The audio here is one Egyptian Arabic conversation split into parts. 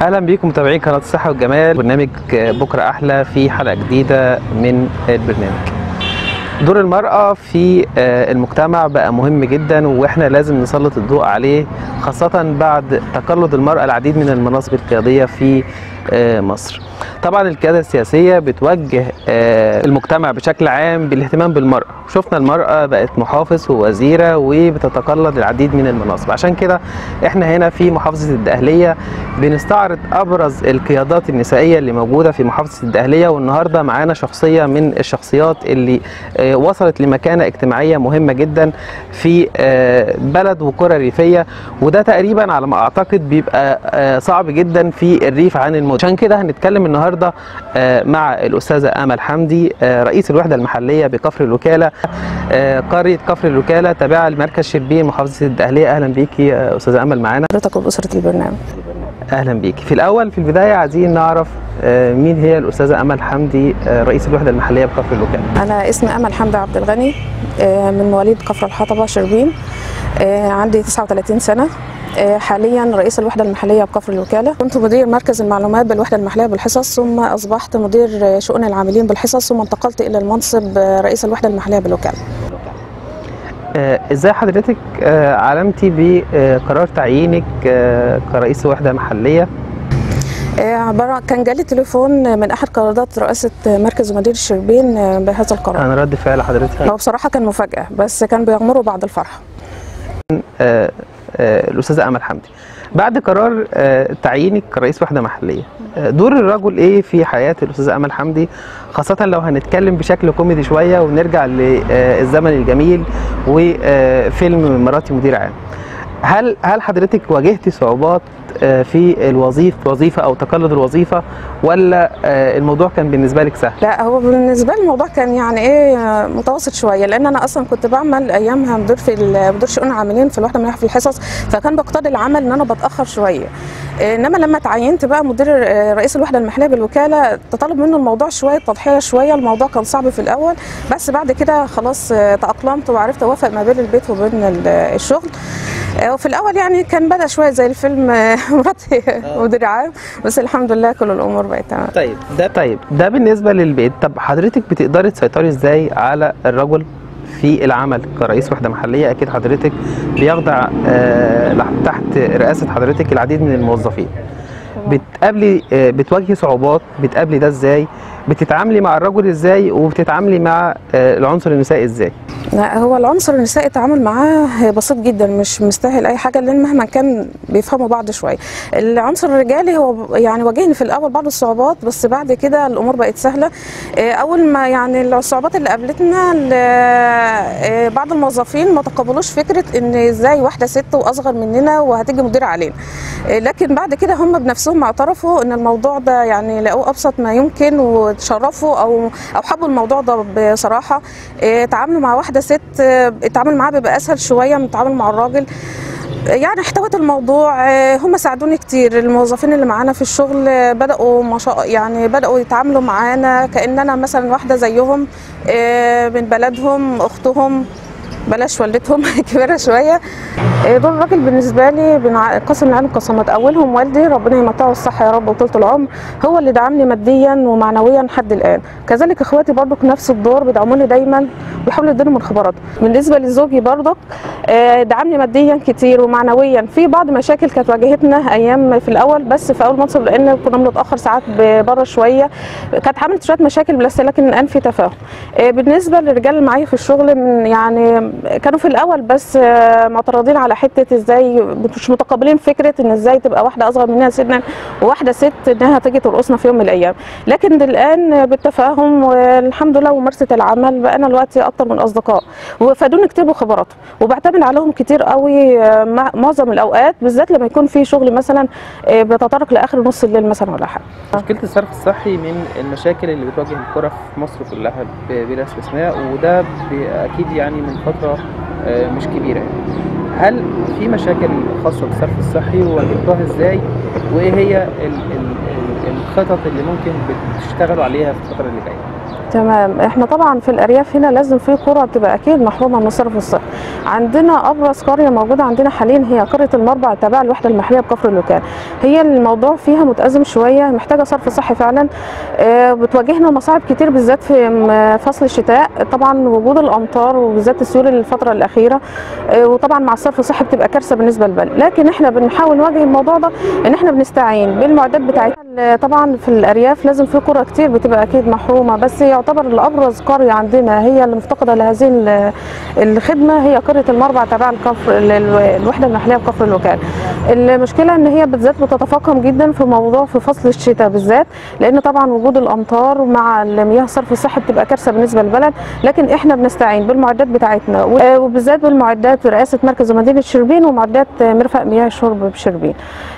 اهلا بيكم متابعين قناه الصحه والجمال برنامج بكره احلى في حلقه جديده من البرنامج دور المرأة في المجتمع بقى مهم جدا واحنا لازم نسلط الضوء عليه خاصة بعد تقلد المرأة العديد من المناصب القيادية في مصر طبعا القيادة السياسية بتوجه المجتمع بشكل عام بالاهتمام بالمرأة شفنا المرأة بقت محافظ ووزيرة وبتتقلد العديد من المناصب عشان كده احنا هنا في محافظة الدقهلية بنستعرض أبرز القيادات النسائية اللي موجودة في محافظة الدقهلية والنهاردة معانا شخصية من الشخصيات اللي وصلت لمكانة اجتماعية مهمة جدا في بلد وقرى ريفية وده تقريبا على ما أعتقد بيبقى صعب جدا في الريف عن المدن عشان كده هنتكلم النهارده مع الاستاذه امل حمدي رئيس الوحده المحليه بكفر الوكاله قريه كفر الوكاله تابعه لمركز شربين محافظه الدقهليه اهلا بيكي يا استاذه امل معانا حضرتك وباسره البرنامج اهلا بيكي في الاول في البدايه عايزين نعرف مين هي الاستاذه امل حمدي رئيس الوحده المحليه بكفر الوكاله انا اسمي امل حمدي عبد الغني من مواليد كفر الحطبه شربين عندي 39 سنه حاليا رئيس الوحده المحليه بكفر الوكاله كنت مدير مركز المعلومات بالوحده المحليه بالحصص ثم اصبحت مدير شؤون العاملين بالحصص ثم انتقلت الى المنصب رئيس الوحده المحليه بالوكاله ازاي حضرتك علمتي بقرار تعيينك كرئيس وحده محليه عباره كان جالي تليفون من احد قيادات رئاسه مركز مدير الشربين بهذا القرار انا رد فعل حضرتك هو بصراحه كان مفاجاه بس كان بيغمروا بعد الفرحه آه الاستاذه امل حمدي بعد قرار تعيينك كرئيس وحده محليه دور الرجل ايه في حياه الاستاذه امل حمدي خاصه لو هنتكلم بشكل كوميدي شويه ونرجع للزمن الجميل وفيلم مراتي مدير عام هل هل حضرتك واجهتي صعوبات في الوظيفه وظيفه او تقلد الوظيفه ولا الموضوع كان بالنسبه لك سهل؟ لا هو بالنسبه لي الموضوع كان يعني ايه متوسط شويه لان انا اصلا كنت بعمل ايامها مدير في مدير شؤون عاملين في الوحده من في الحصص فكان بقتضي العمل ان انا بتاخر شويه انما لما تعينت بقى مدير رئيس الوحده المحليه بالوكاله تطلب منه الموضوع شويه تضحيه شويه الموضوع كان صعب في الاول بس بعد كده خلاص تاقلمت وعرفت اوفق ما بين البيت وبين الشغل وفي الاول يعني كان بدا شويه زي الفيلم مراتي مدير عام بس الحمد لله كل الامور بقت تمام طيب ده طيب ده بالنسبه للبيت طب حضرتك بتقدري تسيطري ازاي على الرجل في العمل كرئيس وحده محليه اكيد حضرتك بيخضع آه تحت رئاسه حضرتك العديد من الموظفين بتقابلي آه بتواجهي صعوبات بتقابلي ده ازاي بتتعاملي مع الرجل ازاي وبتتعاملي مع آه العنصر النسائي ازاي لا هو العنصر النسائي التعامل معاه بسيط جدا مش مستاهل اي حاجه لان مهما كان بيفهموا بعض شويه العنصر الرجالي هو يعني واجهني في الاول بعض الصعوبات بس بعد كده الامور بقت سهله اول ما يعني الصعوبات اللي قابلتنا بعض الموظفين ما تقبلوش فكره ان ازاي واحده ست واصغر مننا وهتيجي مديره علينا لكن بعد كده هم بنفسهم اعترفوا ان الموضوع ده يعني لقوه ابسط ما يمكن وتشرفوا او او حبوا الموضوع ده بصراحه تعاملوا مع واحده ست التعامل معاها بيبقى اسهل شويه من التعامل مع الراجل يعني احتوت الموضوع هم ساعدوني كتير الموظفين اللي معانا في الشغل بداوا ما شاء يعني بداوا يتعاملوا معانا كان انا مثلا واحده زيهم من بلدهم اختهم بلاش والدتهم كبيره شويه دول الراجل بالنسبه لي قسم العلم قسمت اولهم والدي ربنا يمتعه الصحه يا رب وطولة العمر هو اللي دعمني ماديا ومعنويا لحد الان كذلك اخواتي برضك نفس الدور بيدعموني دايما ويحاولوا يدوني من خبراتهم بالنسبه لزوجي برضك دعمني ماديا كتير ومعنويا في بعض مشاكل كانت واجهتنا ايام في الاول بس في اول منصب لان كنا بنتاخر ساعات بره شويه كانت عملت شويه مشاكل بس لكن الان في تفاهم بالنسبه للرجال اللي معايا في الشغل من يعني كانوا في الاول بس معترضين على حته ازاي مش متقبلين فكره ان ازاي تبقى واحده اصغر مننا سنا وواحده ست انها تيجي ترقصنا في يوم من الايام لكن الان بالتفاهم والحمد لله وممارسه العمل بقينا دلوقتي اكتر من اصدقاء وفادوني كتير بخبراتهم وبعتمد عليهم كتير قوي معظم الاوقات بالذات لما يكون في شغل مثلا بتطرق لاخر نص الليل مثلا ولا حاجه مشكله الصرف الصحي من المشاكل اللي بتواجه القرى في مصر كلها بلا استثناء وده اكيد يعني من فتره مش كبيره يعني. هل في مشاكل خاصه بالصرف الصحي وواجهتوها ازاي وايه هي ال ال الخطط اللي ممكن بتشتغلوا عليها في الفتره اللي جايه تمام احنا طبعا في الارياف هنا لازم في قرى بتبقى اكيد محرومه من الصرف الصحي عندنا ابرز قريه موجوده عندنا حاليا هي قريه المربع تابعه الوحده المحليه بكفر اللوكان هي الموضوع فيها متازم شويه محتاجه صرف صحي فعلا آه، بتواجهنا مصاعب كتير بالذات في م- فصل الشتاء طبعا وجود الامطار وبالذات السيول الفتره الاخيره آه، وطبعا مع الصرف الصحي بتبقى كارثه بالنسبه للبلد لكن احنا بنحاول نواجه الموضوع ده ان احنا بنستعين بالمعدات بتاعتنا طبعا في الارياف لازم في قرى كتير بتبقى اكيد محرومه بس يعتبر الابرز قريه عندنا هي اللي مفتقده لهذه ال- الخدمه هي قريه المربع تبع الكفر ال- ال- الوحده المحليه بكفر الوكاله المشكله ان هي بالذات بتتفاقم جدا في موضوع في فصل الشتاء بالذات لان طبعا وجود الامطار مع المياه الصرف الصحي بتبقى كارثه بالنسبه للبلد لكن احنا بنستعين بالمعدات بتاعتنا و- وبالذات بالمعدات برئاسه مركز مدينه شربين ومعدات مرفق مياه الشرب بشربين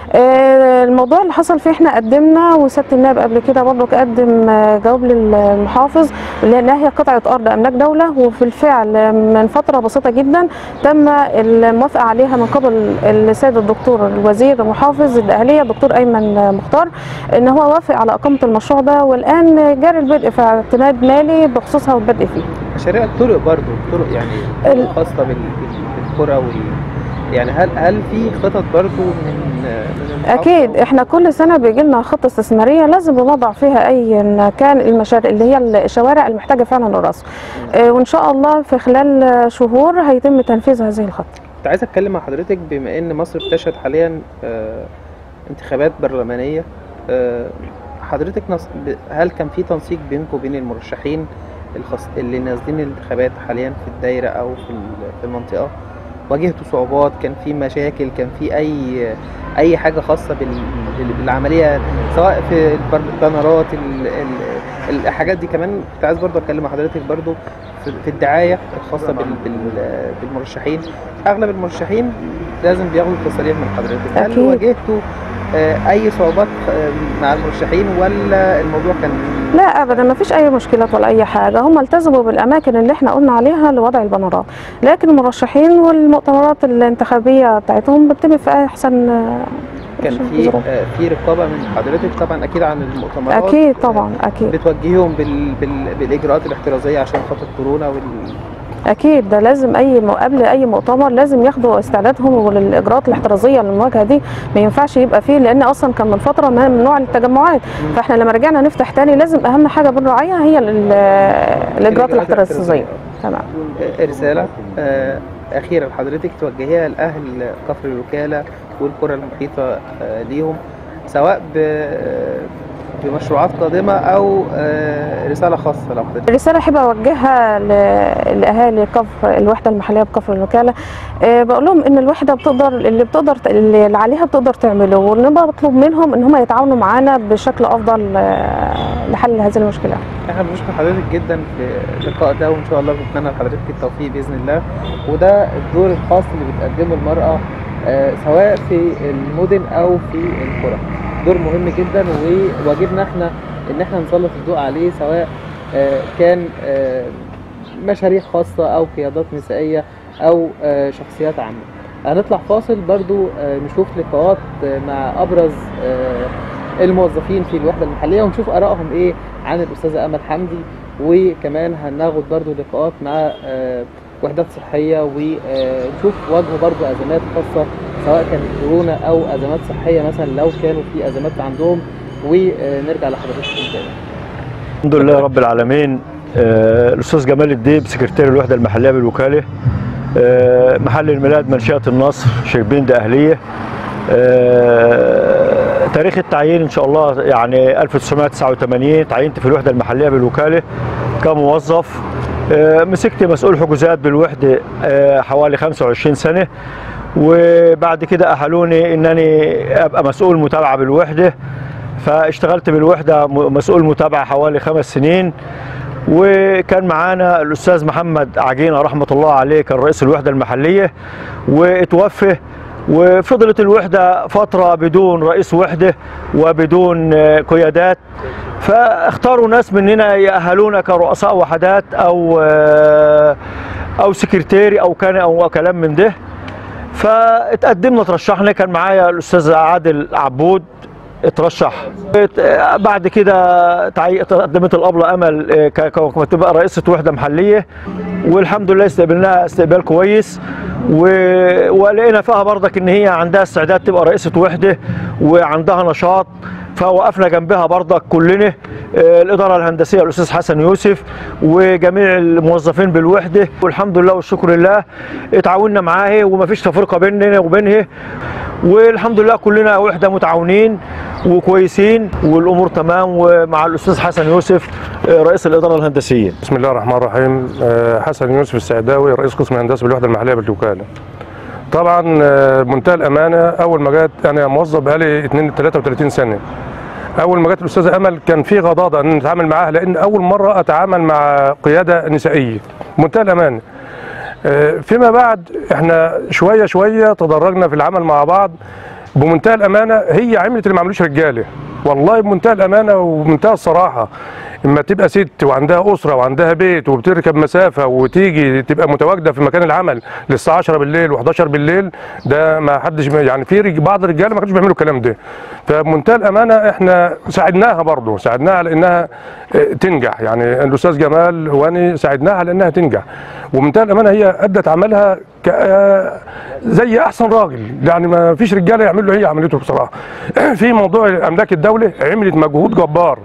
آه، الموضوع اللي حصل فيه احنا قدمنا وسياده النائب قبل كده برضه قدم آه، جواب للمحافظ لانها هي قطعه ارض املاك دوله وفي الفعل من فتره بسيطه جدا تم الموافقه عليها من قبل السيد الدكتور الوزير المحافظ الاهليه الدكتور ايمن مختار ان هو وافق على اقامه المشروع ده والان جاري البدء في اعتماد مالي بخصوصها والبدء فيه مشاريع الطرق برضو طرق يعني ال- خاصه بال- بال- بالقرى وال يعني هل هل في خطط برضو من من المحافظة اكيد احنا كل سنه بيجي لنا خطه استثماريه لازم بنضع فيها اي إن كان المشاريع اللي هي الشوارع المحتاجه فعلا الرصف آه، وان شاء الله في خلال شهور هيتم تنفيذ هذه الخطه كنت عايز اتكلم مع حضرتك بما ان مصر بتشهد حاليا آه، انتخابات برلمانيه آه، حضرتك نص... ب- هل كان في تنسيق بينكم وبين المرشحين الخاص اللي نازلين الانتخابات حاليا في الدايره او في ال- في المنطقه واجهتوا صعوبات كان في مشاكل كان في اي اي حاجه خاصه بال... بال- بالعمليه سواء في البر- البانرات ال... ال... الحاجات دي كمان كنت عايز برضه اتكلم مع حضرتك برضه في في الدعايه الخاصه بال... بال... بالمرشحين اغلب المرشحين لازم بياخدوا تصاريح من حضرتك هل أكيد. واجهتوا آه، اي صعوبات آه، مع المرشحين ولا الموضوع كان لا ابدا ما فيش اي مشكلات ولا اي حاجه هم التزموا بالاماكن اللي احنا قلنا عليها لوضع البنرات لكن المرشحين والمؤتمرات الانتخابيه بتاعتهم بتتم في احسن آه، كان في ظروف. آه، في رقابه من حضرتك طبعا اكيد عن المؤتمرات اكيد طبعا اكيد بتوجههم بال... بال... بالاجراءات الاحترازيه عشان خاطر كورونا وال... اكيد ده لازم اي م- قبل اي مؤتمر لازم ياخدوا استعدادهم للاجراءات الاحترازيه للمواجهه دي ما ينفعش يبقى فيه لان اصلا كان من فتره ممنوع التجمعات فاحنا لما رجعنا نفتح تاني لازم اهم حاجه بنراعيها هي ال- الاجراءات الاحترازيه تمام آه، رساله آه، اخيره لحضرتك توجهيها لاهل كفر الوكاله والقرى المحيطه آه، ليهم سواء ب... بمشروعات قادمه او آه، رساله خاصه لو حضرتك الرساله احب اوجهها ل- لاهالي كفر الوحده المحليه بكفر الوكاله أه بقول لهم ان الوحده بتقدر اللي بتقدر اللي عليها بتقدر تعمله وانا بطلب منهم ان هم يتعاونوا معانا بشكل افضل آه، لحل هذه المشكله احنا بنشكر حضرتك جدا في اللقاء ده وان شاء الله بنتمنى لحضرتك التوفيق باذن الله وده الدور الخاص اللي بتقدمه المراه آه، سواء في المدن او في القرى دور مهم جدا وواجبنا احنا ان احنا نسلط الضوء عليه سواء آه، كان آه، مشاريع خاصه او قيادات نسائيه او آه، شخصيات عامه هنطلع فاصل برضو آه، نشوف لقاءات آه، مع ابرز آه، الموظفين في الوحده المحليه ونشوف ارائهم ايه عن الاستاذه امل حمدي وكمان هناخد برضو لقاءات مع آه، وحدات صحيه ونشوف واجهوا برضو ازمات خاصه سواء كانت كورونا او ازمات صحيه مثلا لو كانوا في ازمات عندهم ونرجع لحضرتك تاني الحمد لله رب العالمين آه، الاستاذ جمال الديب سكرتير الوحده المحليه بالوكاله آه، محل الميلاد منشاه النصر شربين ده اهليه آه، تاريخ التعيين ان شاء الله يعني 1989 تعينت في الوحده المحليه بالوكاله كموظف آه، مسكت مسؤول حجوزات بالوحده آه، حوالي 25 سنه وبعد كده اهلوني انني ابقى مسؤول متابعه بالوحده فاشتغلت بالوحده م- مسؤول متابعه حوالي خمس سنين وكان معانا الاستاذ محمد عجينه رحمه الله عليه كان رئيس الوحده المحليه واتوفى وفضلت الوحده فتره بدون رئيس وحده وبدون آه، قيادات فاختاروا ناس مننا يأهلونا كرؤساء وحدات او آه، او سكرتيري او كان او كلام من ده فاتقدمنا ترشحنا كان معايا الاستاذ عادل عبود اترشح ات- بعد كده تعي- قدمت الابله امل اه، ك- ك- تبقى رئيسه وحده محليه والحمد لله استقبلناها استقبال كويس و- ولقينا فيها برضك ان هي عندها استعداد تبقى رئيسه وحده وعندها نشاط فوقفنا جنبها برضك كلنا اه، الاداره الهندسيه الاستاذ حسن يوسف وجميع الموظفين بالوحده والحمد لله والشكر لله اتعاوننا معاها ومفيش تفرقه بيننا وبينها والحمد لله كلنا وحده متعاونين وكويسين والامور تمام ومع الاستاذ حسن يوسف آه، رئيس الاداره الهندسيه بسم الله الرحمن الرحيم آه، حسن يوسف السعداوي رئيس قسم الهندسه بالوحده المحليه بالوكاله طبعا آه، بمنتهى الامانه اول ما جت انا موظف بقالي 2 33 سنه اول ما جت الاستاذه امل كان في غضاضه ان نتعامل معاها لان اول مره اتعامل مع قياده نسائيه بمنتهى الامانه آه، فيما بعد احنا شويه شويه تدرجنا في العمل مع بعض بمنتهى الامانه هي عملت اللي ما عملوش رجاله والله بمنتهى الامانه وبمنتهى الصراحه اما تبقى ست وعندها اسره وعندها بيت وبتركب مسافه وتيجي تبقى متواجده في مكان العمل للساعه 10 بالليل و11 بالليل ده ما حدش يعني في رج- بعض الرجاله ما كانوش بيعملوا الكلام ده فبمنتهى الامانه احنا ساعدناها برضه ساعدناها على انها آه، تنجح يعني الاستاذ جمال هواني ساعدناها على انها تنجح وبمنتهى الامانه هي ادت عملها ك- آه، زي احسن راجل يعني ما فيش رجاله يعملوا هي عملته بصراحه في موضوع املاك الدوله عملت مجهود جبار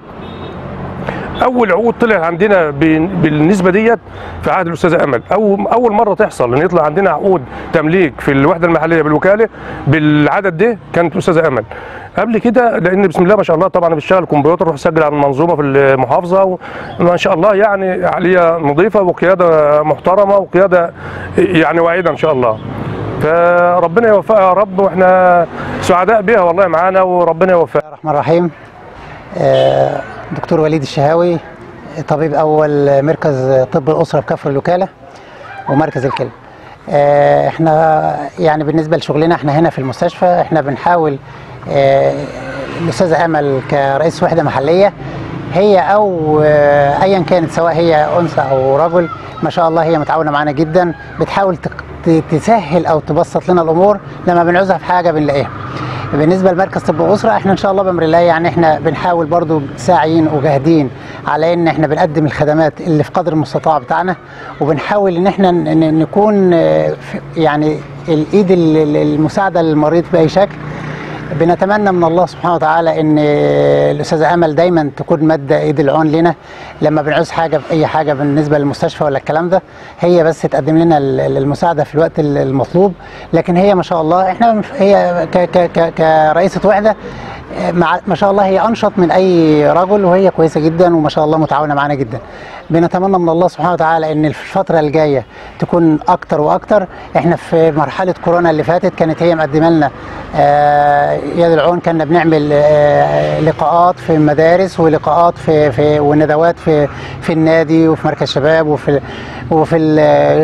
اول عقود طلع عندنا ب- بالنسبه ديت في عهد الاستاذه امل او اول مره تحصل ان يطلع عندنا عقود تمليك في الوحده المحليه بالوكاله بالعدد ده كانت الاستاذه امل قبل كده لان بسم الله ما شاء الله طبعا بشتغل كمبيوتر روح سجل على المنظومه في المحافظه وما شاء الله يعني عقليه نظيفه وقياده محترمه وقياده يعني واعده ان شاء الله فربنا يوفقها يا رب واحنا سعداء بيها والله معانا وربنا يوفقها الرحمن الرحيم آه، دكتور وليد الشهاوي طبيب اول مركز طب الاسره بكفر الوكاله ومركز الكلى آه، احنا يعني بالنسبه لشغلنا احنا هنا في المستشفى احنا بنحاول آه، الاستاذه امل كرئيس وحده محليه هي او آه، ايا كانت سواء هي انثى او رجل ما شاء الله هي متعاونه معانا جدا بتحاول تق- ت- تسهل او تبسط لنا الامور لما بنعوزها في حاجه بنلاقيها بالنسبه لمركز طب اسره احنا ان شاء الله بامر الله يعني احنا بنحاول برضو ساعيين وجاهدين على ان احنا بنقدم الخدمات اللي في قدر المستطاع بتاعنا وبنحاول ان احنا ن- ن- نكون آه، في- يعني الايد ال- ال- المساعده للمريض باي شكل بنتمنى من الله سبحانه وتعالى ان الاستاذه امل دايما تكون ماده ايد العون لنا لما بنعوز حاجه في اي حاجه بالنسبه للمستشفى ولا الكلام ده هي بس تقدم لنا ال- ال- المساعده في الوقت ال- المطلوب لكن هي ما شاء الله احنا هي ك ك ك كرئيسه وحده مع ما شاء الله هي انشط من اي رجل وهي كويسه جدا وما شاء الله متعاونه معانا جدا بنتمنى من الله سبحانه وتعالى ان في الفتره الجايه تكون اكتر واكتر احنا في مرحله كورونا اللي فاتت كانت هي مقدمه لنا آه، يد العون كنا بنعمل آه، لقاءات في المدارس ولقاءات في في وندوات في في النادي وفي مركز شباب وفي وفي ال-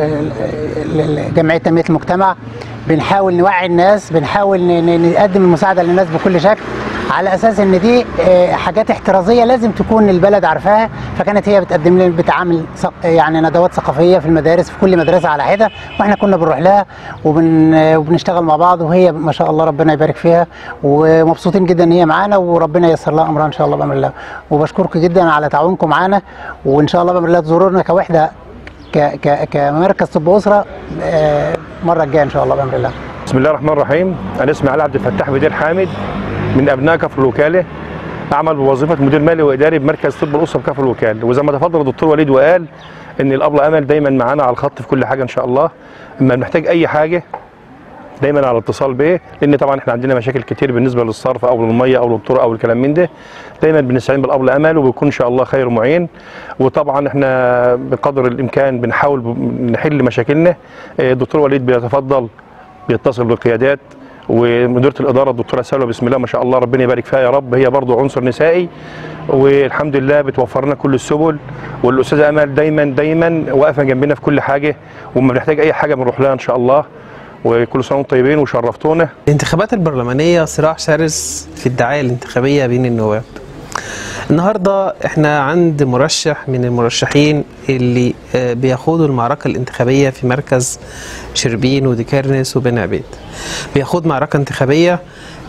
ال- ال- جمعيه تنميه المجتمع بنحاول نوعي الناس بنحاول ن- ن- نقدم المساعده للناس بكل شكل على اساس ان دي آه، حاجات احترازيه لازم تكون البلد عارفاها فكانت هي بتقدم لنا بتعمل ثق- يعني ندوات ثقافيه في المدارس في كل مدرسه على حده واحنا كنا بنروح لها وبن آه، وبنشتغل مع بعض وهي ما شاء الله ربنا يبارك فيها ومبسوطين جدا ان هي معانا وربنا ييسر لها امرها ان شاء الله بامر الله وبشكركم جدا على تعاونكم معانا وان شاء الله بامر الله تزورونا كوحده ك ك كمركز طب اسره آه، المره الجايه ان شاء الله بامر الله بسم الله الرحمن الرحيم انا اسمي علي عبد الفتاح بدير حامد من ابناء كفر الوكاله اعمل بوظيفه مدير مالي واداري بمركز طب الاسره بكفر الوكاله وزي ما تفضل الدكتور وليد وقال ان الابله امل دايما معانا على الخط في كل حاجه ان شاء الله اما بنحتاج اي حاجه دايما على اتصال بيه لان طبعا احنا عندنا مشاكل كتير بالنسبه للصرف او للميه او للطرق او الكلام من ده دايما بنستعين بالابله امل وبيكون ان شاء الله خير معين وطبعا احنا بقدر الامكان بنحاول ب- نحل مشاكلنا آه، الدكتور وليد بيتفضل بيتصل بالقيادات ومديره الاداره الدكتوره سلوى بسم الله ما شاء الله ربنا يبارك فيها يا رب هي برضو عنصر نسائي والحمد لله بتوفر لنا كل السبل والاستاذه امل دايما دايما واقفه جنبنا في كل حاجه وما بنحتاج اي حاجه بنروح لها ان شاء الله وكل سنه وانتم طيبين وشرفتونا الانتخابات البرلمانية صراع شرس في الدعاية الانتخابية بين النواب النهاردة احنا عند مرشح من المرشحين اللي آه، بيخوضوا المعركة الانتخابية في مركز شربين وديكارنس وبن عبيد بيخوض معركة انتخابية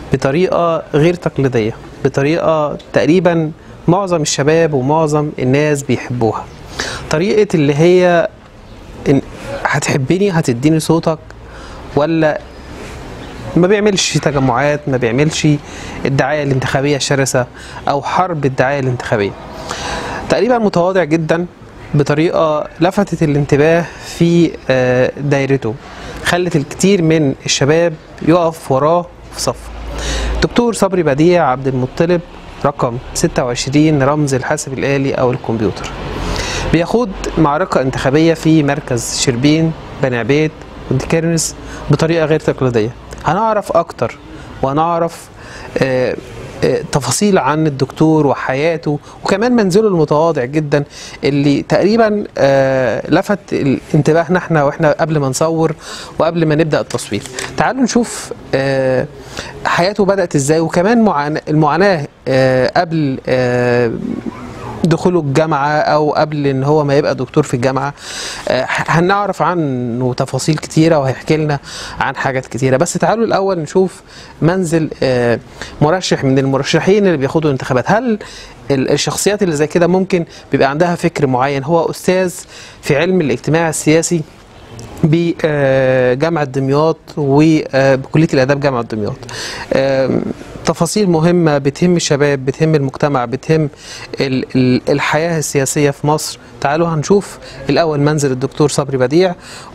بطريقه غير تقليديه بطريقه تقريبا معظم الشباب ومعظم الناس بيحبوها طريقه اللي هي إن هتحبني هتديني صوتك ولا ما بيعملش تجمعات ما بيعملش الدعايه الانتخابيه الشرسه او حرب الدعايه الانتخابيه تقريبا متواضع جدا بطريقه لفتت الانتباه في آه، دايرته خلت الكثير من الشباب يقف وراه في صف دكتور صبري بديع عبد المطلب رقم 26 رمز الحاسب الآلي أو الكمبيوتر بيخوض معركة انتخابية في مركز شربين بني عبيد والدكرنس بطريقة غير تقليدية هنعرف أكتر وهنعرف آه، آه، تفاصيل عن الدكتور وحياته وكمان منزله المتواضع جدا اللي تقريبا آه، لفت ال- انتباهنا احنا واحنا قبل ما نصور وقبل ما نبدا التصوير تعالوا نشوف آه، حياته بدات ازاي وكمان معاناة المعاناه آه، قبل آه، دخوله الجامعة أو قبل إن هو ما يبقى دكتور في الجامعة آه، هنعرف عنه تفاصيل كتيرة وهيحكي لنا عن حاجات كتيرة بس تعالوا الأول نشوف منزل آه، مرشح من المرشحين اللي بياخدوا انتخابات هل ال- الشخصيات اللي زي كده ممكن بيبقى عندها فكر معين هو أستاذ في علم الاجتماع السياسي بجامعة دمياط وبكلية الآداب جامعة دمياط آم، تفاصيل مهمة بتهم الشباب بتهم المجتمع بتهم ال- ال- الحياة السياسية في مصر تعالوا هنشوف الأول منزل الدكتور صبري بديع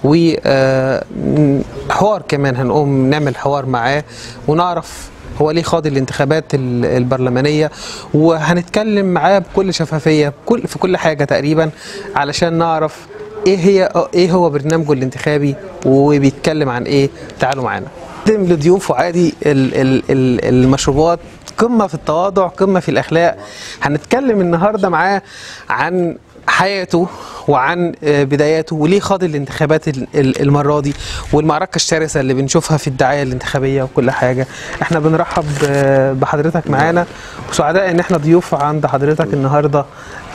وحوار كمان هنقوم نعمل حوار معاه ونعرف هو ليه خاض الانتخابات ال- البرلمانية وهنتكلم معاه بكل شفافية بكل في كل حاجة تقريبا علشان نعرف ايه هي ايه هو برنامجه الانتخابي وبيتكلم عن ايه تعالوا معانا قدم لضيوفه عادي ال ال ال المشروبات قمه في التواضع قمه في الاخلاق هنتكلم النهارده معاه عن حياته وعن آه، بداياته وليه خاض الانتخابات ال- ال- المره دي والمعركه الشرسه اللي بنشوفها في الدعايه الانتخابيه وكل حاجه احنا بنرحب ب- بحضرتك معانا وسعداء ان احنا ضيوف عند حضرتك النهارده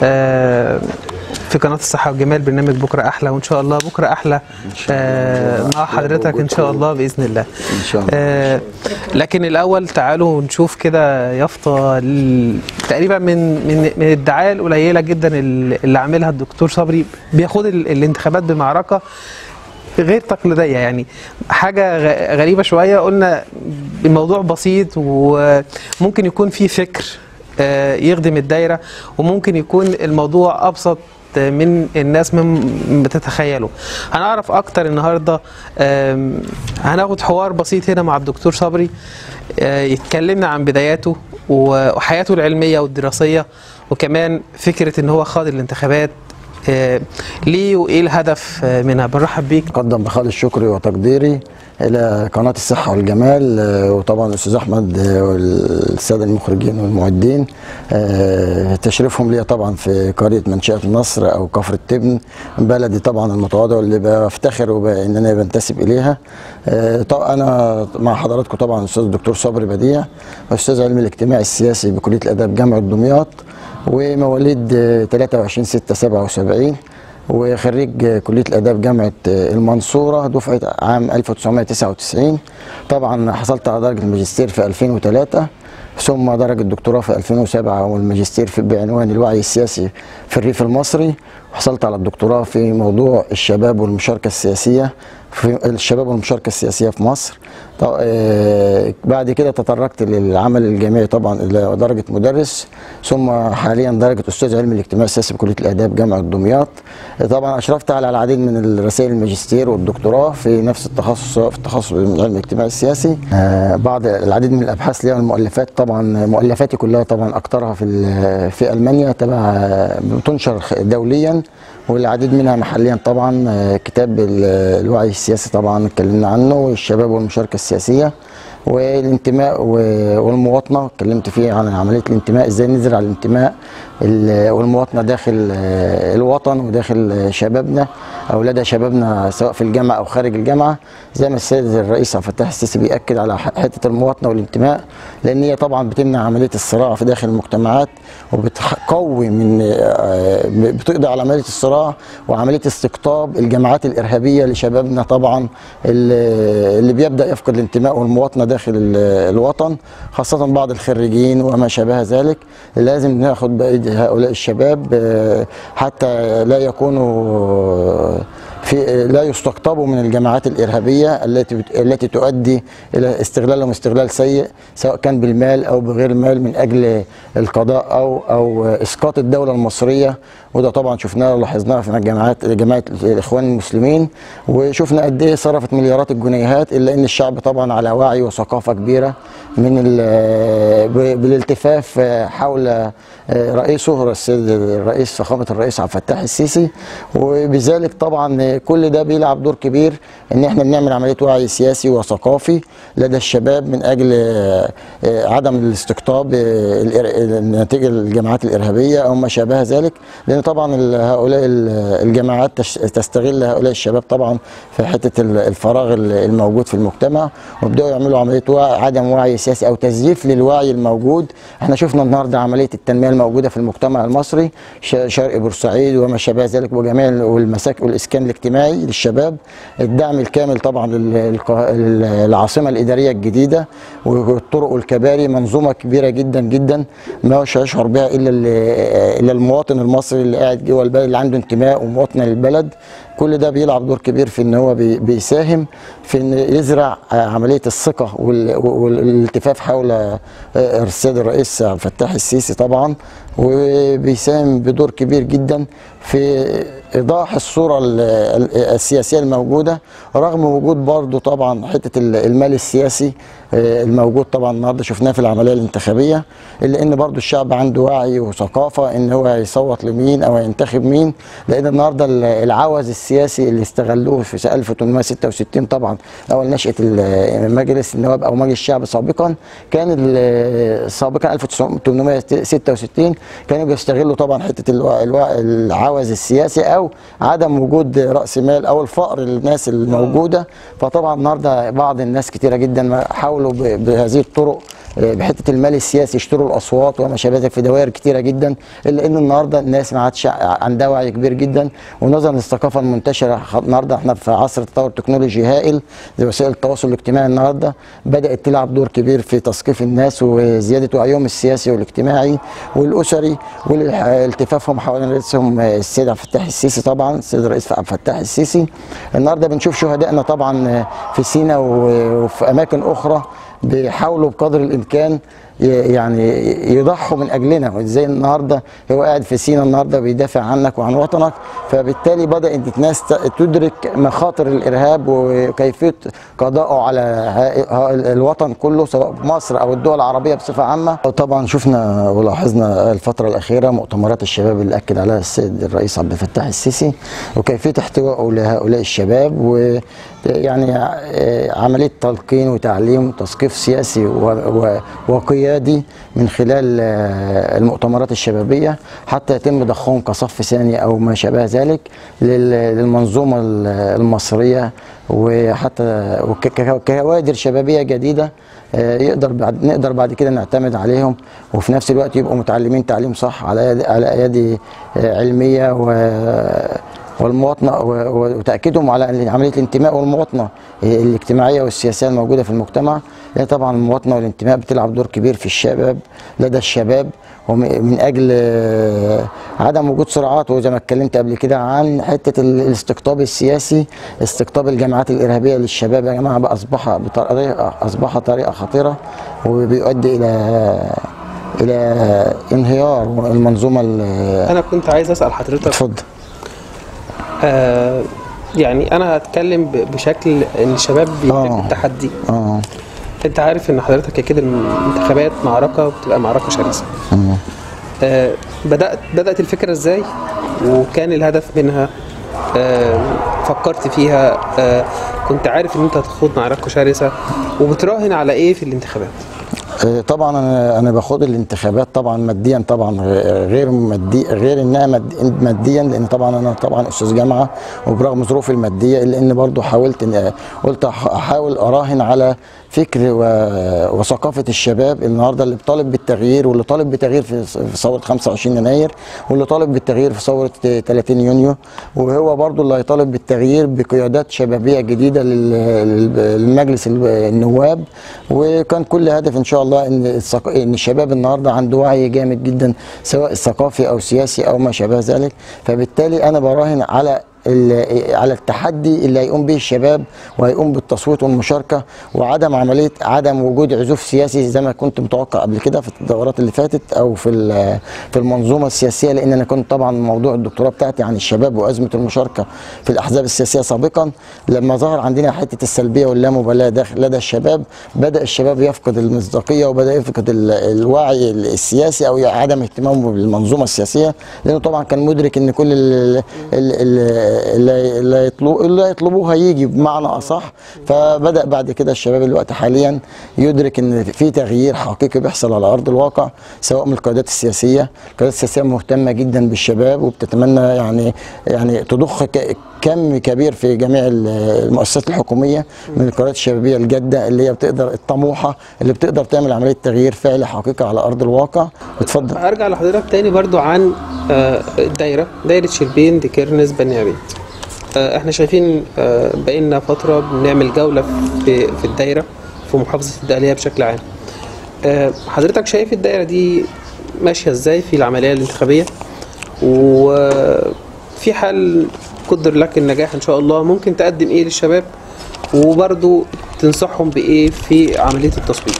آه، في قناه الصحه والجمال برنامج بكره احلى وان شاء الله بكره احلى آه، مع حضرتك ان شاء الله باذن الله ان شاء الله آه، لكن الاول تعالوا نشوف كده يافطه ال- تقريبا من من من الدعايه القليله جدا ال- اللي عاملها الدكتور صبري بياخد ال- الانتخابات بمعركه غير تقليديه يعني حاجه غ- غريبه شويه قلنا الموضوع بسيط وممكن يكون فيه فكر آه، يخدم الدايره وممكن يكون الموضوع ابسط من الناس من بتتخيله هنعرف اكتر النهارده آم، هناخد حوار بسيط هنا مع الدكتور صبري آه، يتكلمنا عن بداياته و- وحياته العلميه والدراسيه وكمان فكره ان هو خاض الانتخابات آه، ليه وايه الهدف آه، منها بنرحب بيك أقدم بخالص شكري وتقديري إلى قناة الصحة والجمال آه، وطبعا الأستاذ أحمد آه، والسادة المخرجين والمعدين آه، تشريفهم ليا طبعا في قرية منشأة النصر أو كفر التبن بلدي طبعا المتواضع اللي بفتخر وبأن أنا بنتسب إليها آه، طبعا أنا مع حضراتكم طبعا الأستاذ الدكتور صبري بديع أستاذ علم الاجتماع السياسي بكلية الآداب جامعة دمياط ومواليد آه، 23 6 77 وخريج كلية الآداب جامعة المنصورة دفعة عام 1999 طبعا حصلت على درجة الماجستير في 2003 ثم درجة الدكتوراه في 2007 والماجستير في بعنوان الوعي السياسي في الريف المصري وحصلت على الدكتوراه في موضوع الشباب والمشاركة السياسية في الشباب والمشاركة السياسية في مصر طب- آه، بعد كده تطرقت للعمل الجامعي طبعا إلى درجة مدرس ثم حاليا درجة أستاذ علم الاجتماع السياسي بكلية الآداب جامعة دمياط طبعا أشرفت على العديد من الرسائل الماجستير والدكتوراه في نفس التخصص سواء في التخصص علم الاجتماع السياسي آه، بعض العديد من الأبحاث ليها والمؤلفات طبعا مؤلفاتي كلها طبعا أكثرها في ال- في ألمانيا تبع بتنشر دوليا والعديد منها محليا طبعا آه، كتاب ال- الوعي السياسي طبعا اتكلمنا عنه والشباب والمشاركة السياسية والانتماء و- والمواطنة اتكلمت فيه عن عملية الانتماء ازاي نزرع الانتماء ال- والمواطنه داخل آه، الوطن وداخل آه، شبابنا اولاد شبابنا سواء في الجامعه او خارج الجامعه زي ما السيد الرئيس عبد الفتاح السيسي بياكد على ح- حته المواطنه والانتماء لان هي طبعا بتمنع عمليه الصراع في داخل المجتمعات وبتقوي من آه، بتقضي على عمليه الصراع وعمليه استقطاب الجماعات الارهابيه لشبابنا طبعا اللي اللي بيبدا يفقد الانتماء والمواطنه داخل ال- الوطن خاصه بعض الخريجين وما شابه ذلك لازم ناخد بايد هؤلاء الشباب آه، حتى لا يكونوا في لا يستقطبوا من الجماعات الارهابيه التي بت- التي تؤدي الى استغلالهم استغلال سيء سواء كان بالمال او بغير المال من اجل القضاء او او اسقاط الدوله المصريه وده طبعا شفناه ولاحظناه في الجماعات جماعه الاخوان المسلمين وشفنا قد ايه صرفت مليارات الجنيهات الا ان الشعب طبعا على وعي وثقافه كبيره من ال- ب- بالالتفاف حول رئيسه السيد الرئيس فخامه الرئيس عبد الفتاح السيسي وبذلك طبعا كل ده بيلعب دور كبير ان احنا بنعمل عمليه وعي سياسي وثقافي لدى الشباب من اجل عدم الاستقطاب نتيجه الجماعات الارهابيه او ما شابه ذلك لان طبعا هؤلاء الجماعات تش- تستغل هؤلاء الشباب طبعا في حته الفراغ الموجود في المجتمع ويبداوا يعملوا عمليه وعي عدم وعي سياسي او تزييف للوعي الموجود احنا شفنا النهارده عمليه التنميه الموجوده في المجتمع المصري ش- شرق بورسعيد وما شابه ذلك وجميع ال- والمساكن والاسكان الاجتماعي للشباب الدعم الكامل طبعا لل- للقا- للعاصمه الاداريه الجديده والطرق والكباري منظومه كبيره جدا جدا ما هوش يشعر بها الا ال- الا المواطن المصري اللي قاعد جوه البلد اللي عنده انتماء ومواطنه للبلد كل ده بيلعب دور كبير في ان هو بي- بيساهم في ان يزرع آه، عمليه الثقه وال- والالتفاف حول آه، السيد الرئيس عبد الفتاح السيسي طبعا وبيساهم بدور كبير جدا في ايضاح الصوره ال- ال- السياسيه الموجوده رغم وجود برضه طبعا حته ال- المال السياسي آه، الموجود طبعا النهارده شفناه في العمليه الانتخابيه الا ان برضه الشعب عنده وعي وثقافه ان هو يصوت لمين او ينتخب مين لان النهارده ال- العوز السياسي اللي استغلوه في 1866 طبعا اول نشاه ال- مجلس النواب او مجلس الشعب سابقا كان ال- سابقا 1866 كانوا بيستغلوا طبعا حته الوا- الوا- العوز السياسي او عدم وجود راس مال او الفقر للناس الموجوده فطبعا النهارده بعض الناس كتيره جدا حاولوا ب- بهذه الطرق بحته المال السياسي يشتروا الاصوات وما شابه ذلك في دوائر كتيره جدا الا ان النهارده الناس ما عادش عندها وعي كبير جدا ونظرا للثقافه المنتشره خ- النهارده احنا في عصر تطور تكنولوجي هائل زي وسائل التواصل الاجتماعي النهارده بدات تلعب دور كبير في تثقيف الناس وزياده وعيهم السياسي والاجتماعي والاسري والتفافهم حول رئيسهم السيد عبد الفتاح السيسي طبعا السيد الرئيس عبد الفتاح السيسي النهارده بنشوف شهدائنا طبعا في سينا و- وفي اماكن اخرى بيحاولوا بقدر الامكان ي- يعني يضحوا من اجلنا وازاي النهارده هو قاعد في سينا النهارده بيدافع عنك وعن وطنك فبالتالي بدات الناس ت- تدرك مخاطر الارهاب وكيفيه قضائه على ها- ها- الوطن كله سواء مصر او الدول العربيه بصفه عامه وطبعا شفنا ولاحظنا الفتره الاخيره مؤتمرات الشباب اللي اكد عليها السيد الرئيس عبد الفتاح السيسي وكيفيه احتوائه لهؤلاء الشباب و يعني آه، عمليه تلقين وتعليم وتثقيف سياسي و- و- وقيادي من خلال آه، المؤتمرات الشبابيه حتى يتم ضخهم كصف ثاني او ما شابه ذلك لل- للمنظومه ال- المصريه وحتى وك- ك- ككوادر شبابيه جديده آه، يقدر بعد نقدر بعد كده نعتمد عليهم وفي نفس الوقت يبقوا متعلمين تعليم صح على يد على ايادي آه، علميه و والمواطنه و- و- وتاكيدهم على عمليه الانتماء والمواطنه الاجتماعيه والسياسيه الموجوده في المجتمع لان طبعا المواطنه والانتماء بتلعب دور كبير في الشباب لدى الشباب ومن اجل آه، عدم وجود صراعات وزي ما اتكلمت قبل كده عن حته ال- الاستقطاب السياسي استقطاب الجماعات الارهابيه للشباب يا جماعه بقى اصبح بطريقه اصبح طريقه خطيره وبيؤدي الى الى انهيار المنظومه ال- انا كنت عايز اسال حضرتك اتفضل آه يعني انا هتكلم ب- بشكل ان الشباب بيحب آه. التحدي اه انت عارف ان حضرتك اكيد الانتخابات معركه بتبقى معركه شرسه آه بدات بدات الفكره ازاي وكان الهدف منها آه فكرت فيها آه كنت عارف ان انت هتخوض معركه شرسه وبتراهن على ايه في الانتخابات آه، طبعا انا انا باخد الانتخابات طبعا ماديا طبعا غير مادي غير انها ماد- ماديا لان طبعا انا طبعا استاذ جامعه وبرغم ظروفي الماديه الا ان برضو حاولت ان قلت أح- احاول اراهن على فكر و- وثقافه الشباب النهارده اللي طالب بالتغيير واللي طالب بتغيير في في ثوره 25 يناير واللي طالب بالتغيير في ثوره 30 يونيو وهو برضو اللي هيطالب بالتغيير بقيادات شبابيه جديده لل- لل- للمجلس النواب وكان كل هدف ان شاء الله ان الثق- ان الشباب النهارده عنده وعي جامد جدا سواء ثقافي او سياسي او ما شابه ذلك فبالتالي انا براهن على ال- على التحدي اللي هيقوم به الشباب وهيقوم بالتصويت والمشاركه وعدم عمليه عدم وجود عزوف سياسي زي ما كنت متوقع قبل كده في الدورات اللي فاتت او في ال- في المنظومه السياسيه لان انا كنت طبعا موضوع الدكتوراه بتاعتي عن الشباب وازمه المشاركه في الاحزاب السياسيه سابقا لما ظهر عندنا حته السلبيه واللامبالاه داخل لدى الشباب بدا الشباب يفقد المصداقيه وبدا يفقد ال- الوعي السياسي او عدم اهتمامه بالمنظومه السياسيه لانه طبعا كان مدرك ان كل ال- ال- ال- اللي اللي يطلبوه اللي يطلبوه هيجي بمعنى اصح فبدا بعد كده الشباب الوقت حاليا يدرك ان في تغيير حقيقي بيحصل على ارض الواقع سواء من القيادات السياسيه القيادات السياسيه مهتمه جدا بالشباب وبتتمنى يعني يعني تضخ ك- كم كبير في جميع ال- المؤسسات الحكوميه من القيادات الشبابيه الجاده اللي هي بتقدر الطموحه اللي بتقدر تعمل عمليه تغيير فعلي حقيقي على ارض الواقع اتفضل هرجع لحضرتك تاني برضو عن آه، الدايره دايره شربين دي كيرنس بني عبيد آه، احنا شايفين آه، بقينا فتره بنعمل جوله في في الدايره في محافظه الدقهليه بشكل عام آه، حضرتك شايف الدايره دي ماشيه ازاي في العمليه الانتخابيه وفي حال قدر لك النجاح ان شاء الله ممكن تقدم ايه للشباب وبرضو تنصحهم بايه في عمليه التصويت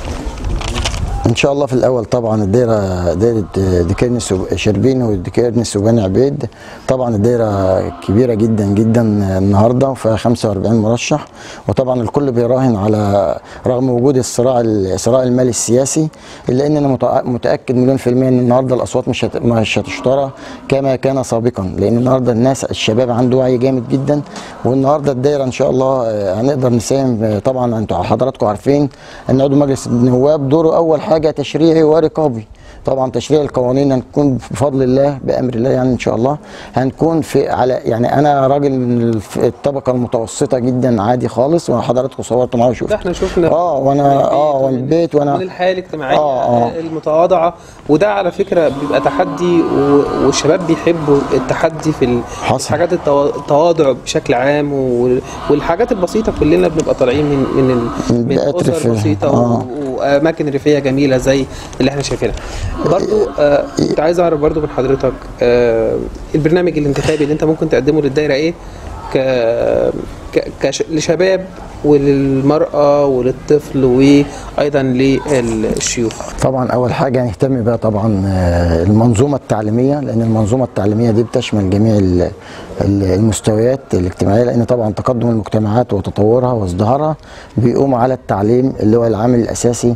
ان شاء الله في الاول طبعا الدايره دايره ديكيرنس وشربين وديكيرنس وبني عبيد طبعا الدايره كبيره جدا جدا النهارده وفيها 45 مرشح وطبعا الكل بيراهن على رغم وجود الصراع الصراع المالي السياسي الا ان انا متأ- متاكد مليون في الميه ان النهارده الاصوات مش هت- مش هتشترى كما كان سابقا لان النهارده الناس الشباب عنده وعي جامد جدا والنهارده الدايره ان شاء الله آه، هنقدر نساهم آه، طبعا انتوا حضراتكم عارفين ان عضو مجلس النواب دوره اول حاجه تشريعي ورقابي طبعا تشريع القوانين هنكون بفضل الله بامر الله يعني ان شاء الله هنكون في على يعني انا راجل من الف- الطبقه المتوسطه جدا عادي خالص وحضراتكم صورتوا معايا ده وشفتوا احنا شفنا اه وانا اه والبيت من وانا الحياه الاجتماعيه آه، آه. المتواضعه وده على فكره بيبقى تحدي و- والشباب بيحبوا التحدي في ال- حصل. الحاجات التوا- التواضع بشكل عام وال- والحاجات البسيطه كلنا بنبقى طالعين من من ال- من من بيئات اسر ريفية. بسيطه آه. و- واماكن ريفيه جميله زي اللي احنا شايفينها برضو آه كنت عايز اعرف برضو من حضرتك آه البرنامج الانتخابي اللي انت ممكن تقدمه للدايره ايه ك ك- كش... لشباب وللمرأة وللطفل وأيضا للشيوخ طبعا اول حاجه نهتم بها طبعا آه، المنظومه التعليميه لان المنظومه التعليميه دي بتشمل جميع ال- ال- المستويات الاجتماعيه لان طبعا تقدم المجتمعات وتطورها وازدهارها بيقوم على التعليم اللي هو العامل الاساسي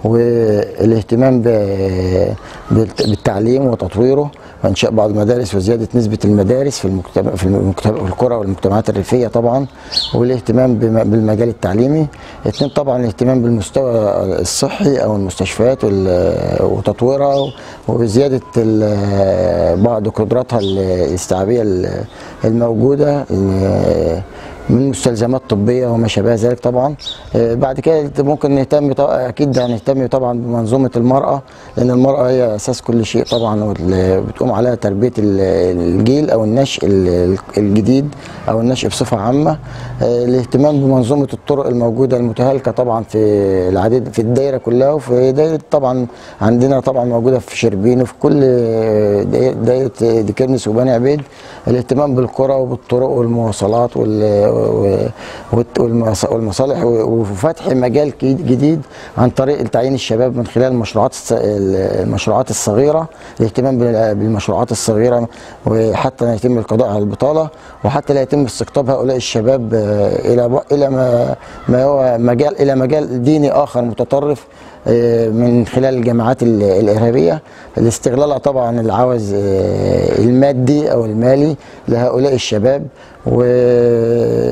والاهتمام ب- بالت- بالتعليم وتطويره وانشاء بعض المدارس وزياده نسبه المدارس في المجتمع في المجتمع في القرى والمجتمعات الريفيه طبعا والاهتمام بم- بالمجال التعليمي اثنين طبعا الاهتمام بالمستوى الصحي او المستشفيات وال- وتطويرها وزياده ال- بعض قدراتها الاستيعابيه ال- الموجوده ال- من مستلزمات طبيه وما شابه ذلك طبعا آه، بعد كده ممكن نهتم طبعا اكيد هنهتم طبعا بمنظومه المراه لان المراه هي اساس كل شيء طبعا واللي بتقوم عليها تربيه ال- الجيل او النشء ال- الجديد او النشء بصفه عامه آه، الاهتمام بمنظومه الطرق الموجوده المتهالكه طبعا في العديد في الدايره كلها وفي دايره طبعا عندنا طبعا موجوده في شربين وفي كل دايره دايرة ديكرنس وبني عبيد الاهتمام بالقرى وبالطرق والمواصلات وال- والت- والمص- والمصالح وفتح مجال جديد- جديد عن طريق تعيين الشباب من خلال المشروعات الص- المشروعات الصغيره الاهتمام بال- بالمشروعات الصغيره وحتى يتم القضاء على البطاله وحتى لا يتم استقطاب هؤلاء الشباب آه، الى ب- الى ما ما هو مجال الى مجال ديني اخر متطرف آه، من خلال الجماعات ال- الارهابيه لاستغلالها طبعا العوز آه، المادي او المالي لهؤلاء الشباب و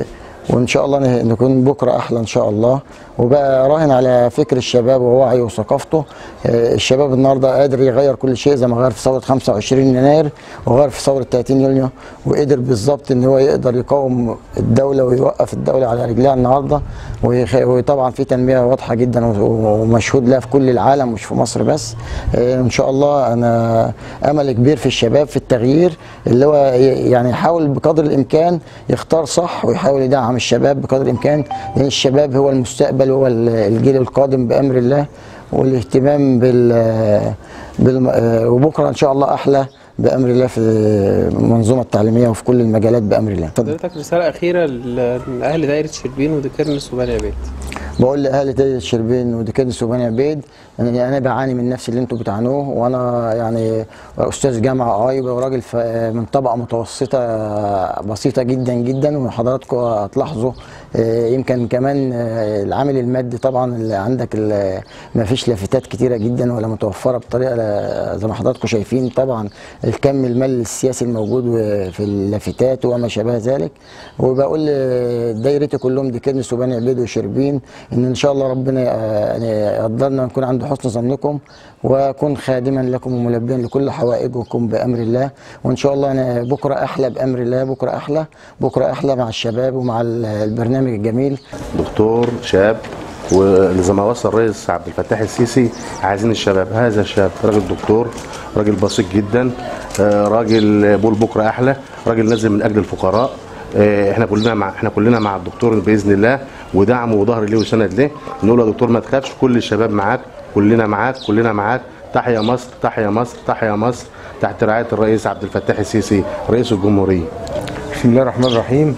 وان شاء الله نه- نكون بكره احلى ان شاء الله وبقى راهن على فكر الشباب ووعيه وثقافته آه، الشباب النهارده قادر يغير كل شيء زي ما غير في ثوره 25 يناير وغير في ثوره 30 يونيو وقدر بالظبط ان هو يقدر يقاوم الدوله ويوقف الدوله على رجليها النهارده ويخ- وطبعا في تنميه واضحه جدا و- ومشهود لها في كل العالم مش في مصر بس آه، ان شاء الله انا امل كبير في الشباب في التغيير اللي هو ي- يعني يحاول بقدر الامكان يختار صح ويحاول يدعم الشباب بقدر الامكان لان الشباب هو المستقبل هو ال- الجيل القادم بامر الله والاهتمام بال, بال وبكره ان شاء الله احلى بامر الله في المنظومه التعليميه وفي كل المجالات بامر الله اتفضل. حضرتك رسالة أخيرة لأهل دايرة شربين ودكرنس وبني عبيد بقول لاهل دايره شربين ودكادس وبني عبيد يعني انا بعاني من نفس اللي انتم بتعانوه وانا يعني استاذ جامعه اي وراجل ف- من طبقه متوسطه بسيطه جدا جدا وحضراتكم هتلاحظوا آه، يمكن كمان آه، العامل المادي طبعا اللي عندك ما فيش لافتات كتيره جدا ولا متوفره بطريقه لا- زي ما حضراتكم شايفين طبعا الكم المال السياسي الموجود في اللافتات وما شابه ذلك وبقول لدايرتي كلهم دي كنس وبني عبيد وشربين ان ان شاء الله ربنا يعني يقدرنا نكون عند حسن ظنكم واكون خادما لكم وملبيا لكل حوائجكم بامر الله وان شاء الله أنا بكره احلى بامر الله بكره احلى بكره احلى مع الشباب ومع البرنامج الجميل دكتور شاب وزي ما وصل الرئيس عبد الفتاح السيسي عايزين الشباب هذا الشاب راجل دكتور راجل بسيط جدا آه، راجل بقول بكره احلى راجل نازل من اجل الفقراء آه، احنا كلنا مع احنا كلنا مع الدكتور باذن الله ودعمه وظهر ليه وسند ليه نقول له يا دكتور ما تخافش كل الشباب معاك كلنا معاك كلنا معاك تحيا مصر تحيا مصر تحيا مصر تحت رعايه الرئيس عبد الفتاح السيسي رئيس الجمهوريه بسم الله الرحمن الرحيم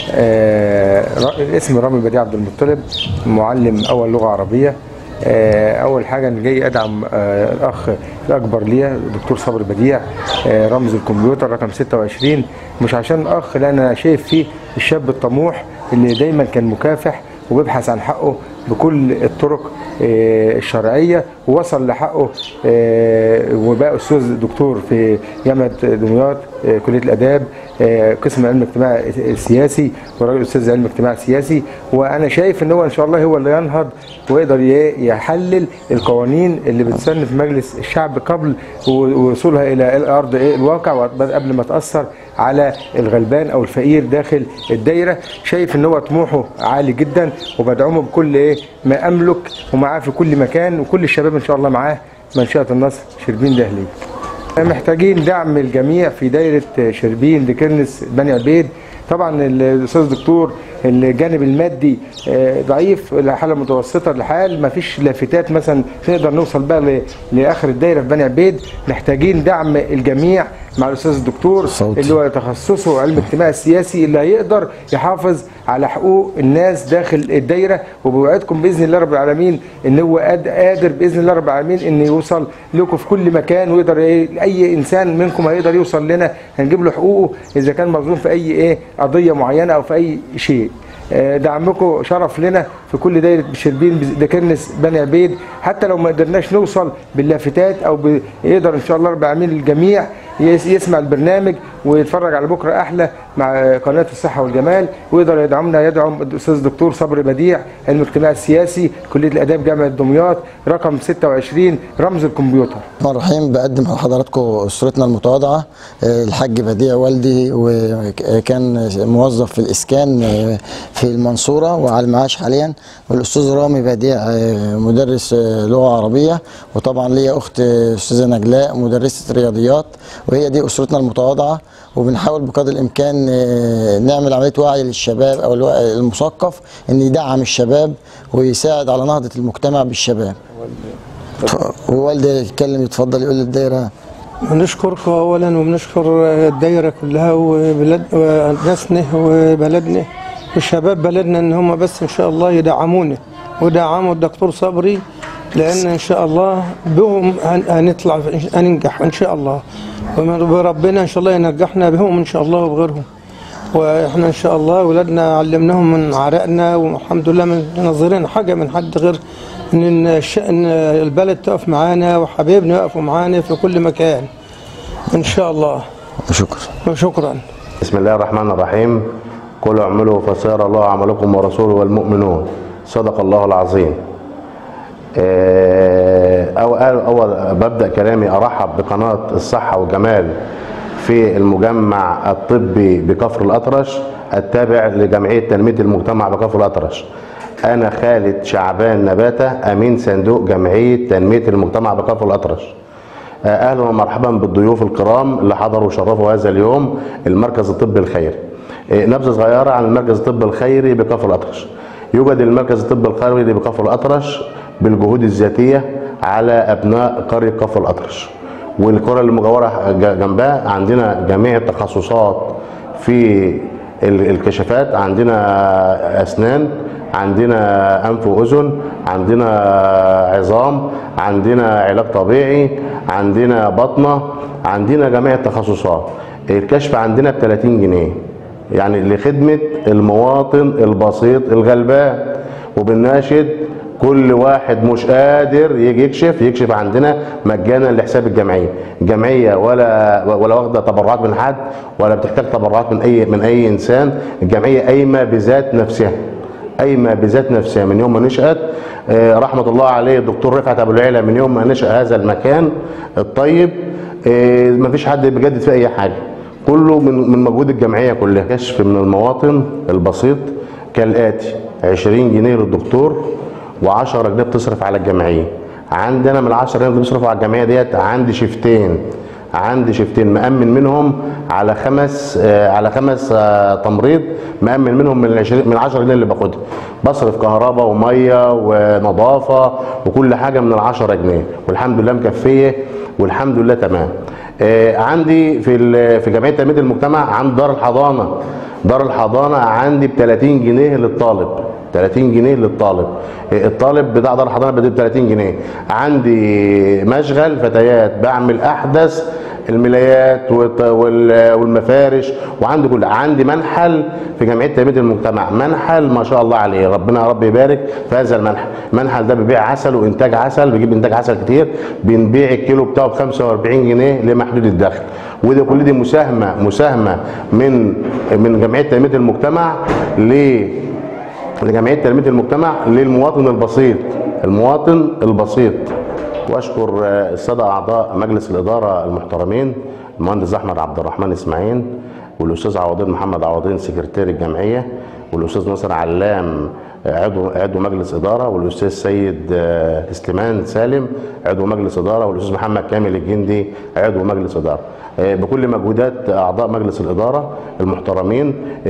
آه ر- الاسم رامي بديع عبد المطلب معلم اول لغه عربيه آه اول حاجه انا جاي ادعم آه الاخ الاكبر ليا الدكتور صبري بديع آه رمز الكمبيوتر رقم 26 مش عشان اخ لا انا شايف فيه الشاب الطموح اللي دايما كان مكافح وبيبحث عن حقه بكل الطرق آه، الشرعيه ووصل لحقه آه، وبقى استاذ دكتور في جامعه دمياط آه، كليه الاداب آه، قسم علم اجتماع سياسي وراجل استاذ علم اجتماع سياسي وانا شايف ان هو ان شاء الله هو اللي ينهض ويقدر ي- يحلل القوانين اللي بتسن في مجلس الشعب قبل و- وصولها الى الارض إيه الواقع قبل ما تاثر على الغلبان او الفقير داخل الدايره شايف ان هو طموحه عالي جدا وبدعمه بكل ايه ما املك ومعاه في كل مكان وكل الشباب ان شاء الله معاه منشاه النصر شربين الاهليه محتاجين دعم الجميع في دايره شربين لكنس بني عبيد طبعا الاستاذ الدكتور الجانب المادي آه، ضعيف الحاله متوسطه الحال ما فيش لافتات مثلا نقدر نوصل بقى ل- لاخر الدايره في بني عبيد محتاجين دعم الجميع مع الاستاذ الدكتور صوتي. اللي هو تخصصه علم الاجتماع السياسي اللي هيقدر يحافظ على حقوق الناس داخل الدايره وبوعدكم باذن الله رب العالمين ان هو قاد- قادر باذن الله رب العالمين ان يوصل لكم في كل مكان ويقدر إيه- اي انسان منكم هيقدر يوصل لنا هنجيب له حقوقه اذا كان مظلوم في اي ايه قضيه معينه او في اي شيء آه، دعمكم شرف لنا في كل دايره شربين دكنس بني عبيد حتى لو ما قدرناش نوصل باللافتات او ب- يقدر ان شاء الله رب العالمين الجميع يس- يسمع البرنامج ويتفرج على بكره احلى مع قناه الصحه والجمال ويقدر يدعمنا يدعم الاستاذ دكتور صبري بديع علم الاجتماع السياسي كليه الاداب جامعه دمياط رقم 26 رمز الكمبيوتر الرحمن الرحيم بقدم لحضراتكم اسرتنا المتواضعه آه، الحاج بديع والدي وكان موظف في الاسكان آه، في المنصوره وعلى المعاش حاليا والاستاذ رامي بديع آه، مدرس آه، لغه عربيه وطبعا ليا اخت آه، استاذه نجلاء مدرسه رياضيات وهي دي اسرتنا المتواضعه وبنحاول بقدر الامكان آه، نعمل عمليه وعي للشباب او الوعي المثقف ان يدعم الشباب ويساعد على نهضه المجتمع بالشباب ووالدي يتكلم يتفضل يقول للدايره بنشكركم اولا وبنشكر الدايره كلها وبلد وناسنا وبلدنا وشباب بلدنا ان هم بس ان شاء الله يدعمونا ودعموا الدكتور صبري لان ان شاء الله بهم هن- هنطلع هننجح ان شاء الله وربنا ان شاء الله ينجحنا بهم ان شاء الله وبغيرهم واحنا ان شاء الله ولادنا علمناهم من عرقنا والحمد لله من ناظرين حاجه من حد غير ان الش- إن البلد تقف معانا وحبايبنا يقفوا معانا في كل مكان ان شاء الله شكرا وشكرا بسم الله الرحمن الرحيم قل اعملوا فسيرى الله عملكم ورسوله والمؤمنون صدق الله العظيم آه، أو أول ببدأ كلامي أرحب بقناة الصحة والجمال في المجمع الطبي بكفر الأطرش التابع لجمعية تنمية المجتمع بكفر الأطرش أنا خالد شعبان نباتة أمين صندوق جمعية تنمية المجتمع بكفر الأطرش آه، أهلا ومرحبا بالضيوف الكرام اللي حضروا وشرفوا هذا اليوم المركز الطبي الخيري آه، نبذة صغيرة عن المركز الطبي الخيري بكفر الأطرش يوجد المركز الطبي الخيري بكفر الأطرش بالجهود الذاتية على أبناء قرية كفر الأطرش والقرى المجاورة ج- جنبها عندنا جميع التخصصات في ال- الكشافات عندنا أسنان عندنا أنف وأذن عندنا عظام عندنا علاج طبيعي عندنا بطنة عندنا جميع التخصصات الكشف عندنا ب 30 جنيه يعني لخدمة المواطن البسيط الغلبان وبنناشد كل واحد مش قادر يجي يكشف يكشف عندنا مجانا لحساب الجمعيه الجمعيه ولا ولا واخده تبرعات من حد ولا بتحتاج تبرعات من اي من اي انسان الجمعيه قايمه بذات نفسها قايمه بذات نفسها من يوم ما نشات آه، رحمه الله عليه الدكتور رفعت ابو العلا من يوم ما نشا هذا المكان الطيب آه، مفيش حد بيجدد فيه اي حاجه كله من من مجهود الجمعيه كلها كشف من المواطن البسيط كالاتي 20 جنيه للدكتور و10 جنيه بتصرف على الجمعيه عندنا من ال 10 جنيه اللي بيصرفوا على الجمعيه ديت عندي شيفتين عندي شيفتين مأمن منهم على خمس آه، على خمس آه، تمريض مأمن منهم من ال 20 من 10 جنيه اللي باخدها بصرف كهرباء وميه ونظافه وكل حاجه من ال 10 جنيه والحمد لله مكفيه والحمد لله تمام آه، عندي في ال- في جمعيه تنميه المجتمع عند دار الحضانه دار الحضانه عندي ب 30 جنيه للطالب 30 جنيه للطالب آه، الطالب بتاع دار الحضانه بدي ب 30 جنيه عندي مشغل فتيات بعمل احدث الملايات والط- وال- والمفارش وعندي كل عندي منحل في جمعيه تنميه المجتمع منحل ما شاء الله عليه ربنا يا رب يبارك في هذا المنحل المنحل ده بيبيع عسل وانتاج عسل بيجيب انتاج عسل كتير بنبيع الكيلو بتاعه ب 45 جنيه لمحدود الدخل ودي كل دي مساهمه مساهمه من من جمعيه تنميه المجتمع ل لجمعيه تنميه المجتمع للمواطن البسيط المواطن البسيط واشكر آه، الساده اعضاء مجلس الاداره المحترمين المهندس احمد عبد الرحمن اسماعيل والاستاذ عوضين محمد عوضين سكرتير الجمعيه والاستاذ ناصر علام آه، عضو عضو مجلس اداره والاستاذ سيد آه، سليمان سالم عضو مجلس اداره والاستاذ محمد كامل الجندي عضو مجلس اداره آه، بكل مجهودات اعضاء مجلس الاداره المحترمين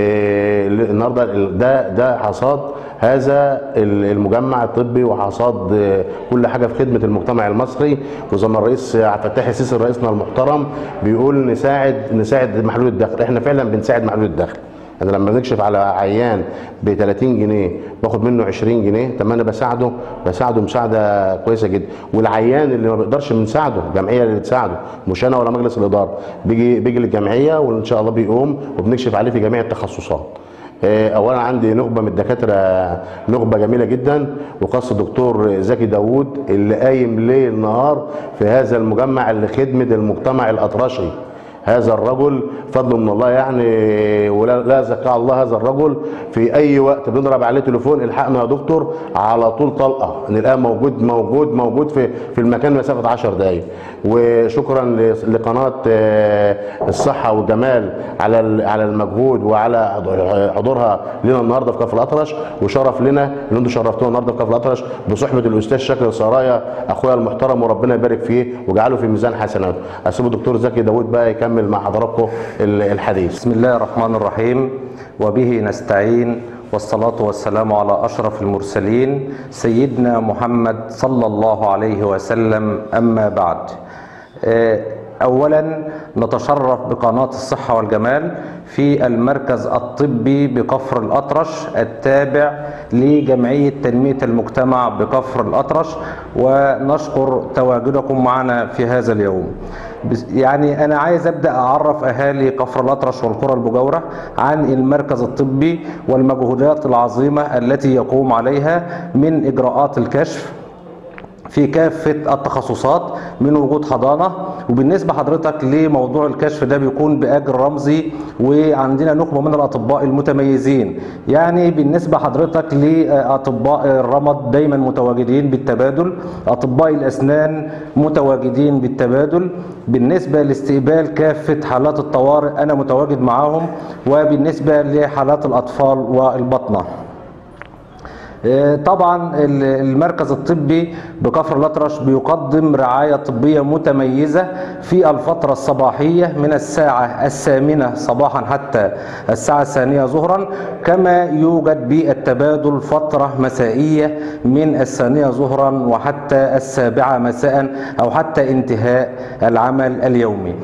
آه، النهارده ده ده حصاد هذا المجمع الطبي وحصاد آه، كل حاجه في خدمه المجتمع المصري وزي ما الرئيس عبد الفتاح السيسي رئيسنا المحترم بيقول نساعد نساعد محلول الدخل احنا فعلا بنساعد محلول الدخل انا لما بنكشف على عيان ب 30 جنيه باخد منه 20 جنيه طب ما انا بساعده بساعده مساعده كويسه جدا والعيان اللي ما بيقدرش بنساعده الجمعيه اللي بتساعده مش انا ولا مجلس الاداره بيجي بيجي للجمعيه وان شاء الله بيقوم وبنكشف عليه في جميع التخصصات آه، اولا عندي نخبه من الدكاتره نخبه جميله جدا وخاصه الدكتور زكي داوود اللي قايم ليل نهار في هذا المجمع لخدمه المجتمع الاطرشي هذا الرجل فضل من الله يعني ولا لا زكى الله هذا الرجل في اي وقت بنضرب عليه تليفون الحقنا يا دكتور على طول طلقه نلاقيه موجود موجود موجود في في المكان مسافه 10 دقائق وشكرا ل- لقناه آه، الصحه والجمال على ال- على المجهود وعلى حضورها لنا النهارده في كفر الاطرش وشرف لنا ان انتم شرفتونا النهارده في كفر الاطرش بصحبه الاستاذ شاكر سرايا اخويا المحترم وربنا يبارك فيه ويجعله في ميزان حسناته اسيب الدكتور زكي داوود بقى يكمل مع حضراتكم ال- الحديث بسم الله الرحمن الرحيم وبه نستعين والصلاة والسلام على أشرف المرسلين سيدنا محمد صلى الله عليه وسلم أما بعد آه، أولا نتشرف بقناة الصحة والجمال في المركز الطبي بكفر الأطرش التابع لجمعية تنمية المجتمع بكفر الأطرش ونشكر تواجدكم معنا في هذا اليوم بس- يعني أنا عايز أبدأ أعرف أهالي كفر الأطرش والقرى المجاورة عن المركز الطبي والمجهودات العظيمة التي يقوم عليها من إجراءات الكشف في كافة التخصصات من وجود حضانة وبالنسبة حضرتك لموضوع الكشف ده بيكون بأجر رمزي وعندنا نخبة من الأطباء المتميزين يعني بالنسبة حضرتك لأطباء الرمد دايما متواجدين بالتبادل أطباء الأسنان متواجدين بالتبادل بالنسبة لاستقبال كافة حالات الطوارئ أنا متواجد معاهم وبالنسبة لحالات الأطفال والبطنة طبعا المركز الطبي بكفر الأطرش بيقدم رعاية طبية متميزة في الفترة الصباحية من الساعة الثامنة صباحا حتى الساعة الثانية ظهرا كما يوجد بالتبادل فترة مسائية من الثانية ظهرا وحتى السابعة مساء أو حتى انتهاء العمل اليومي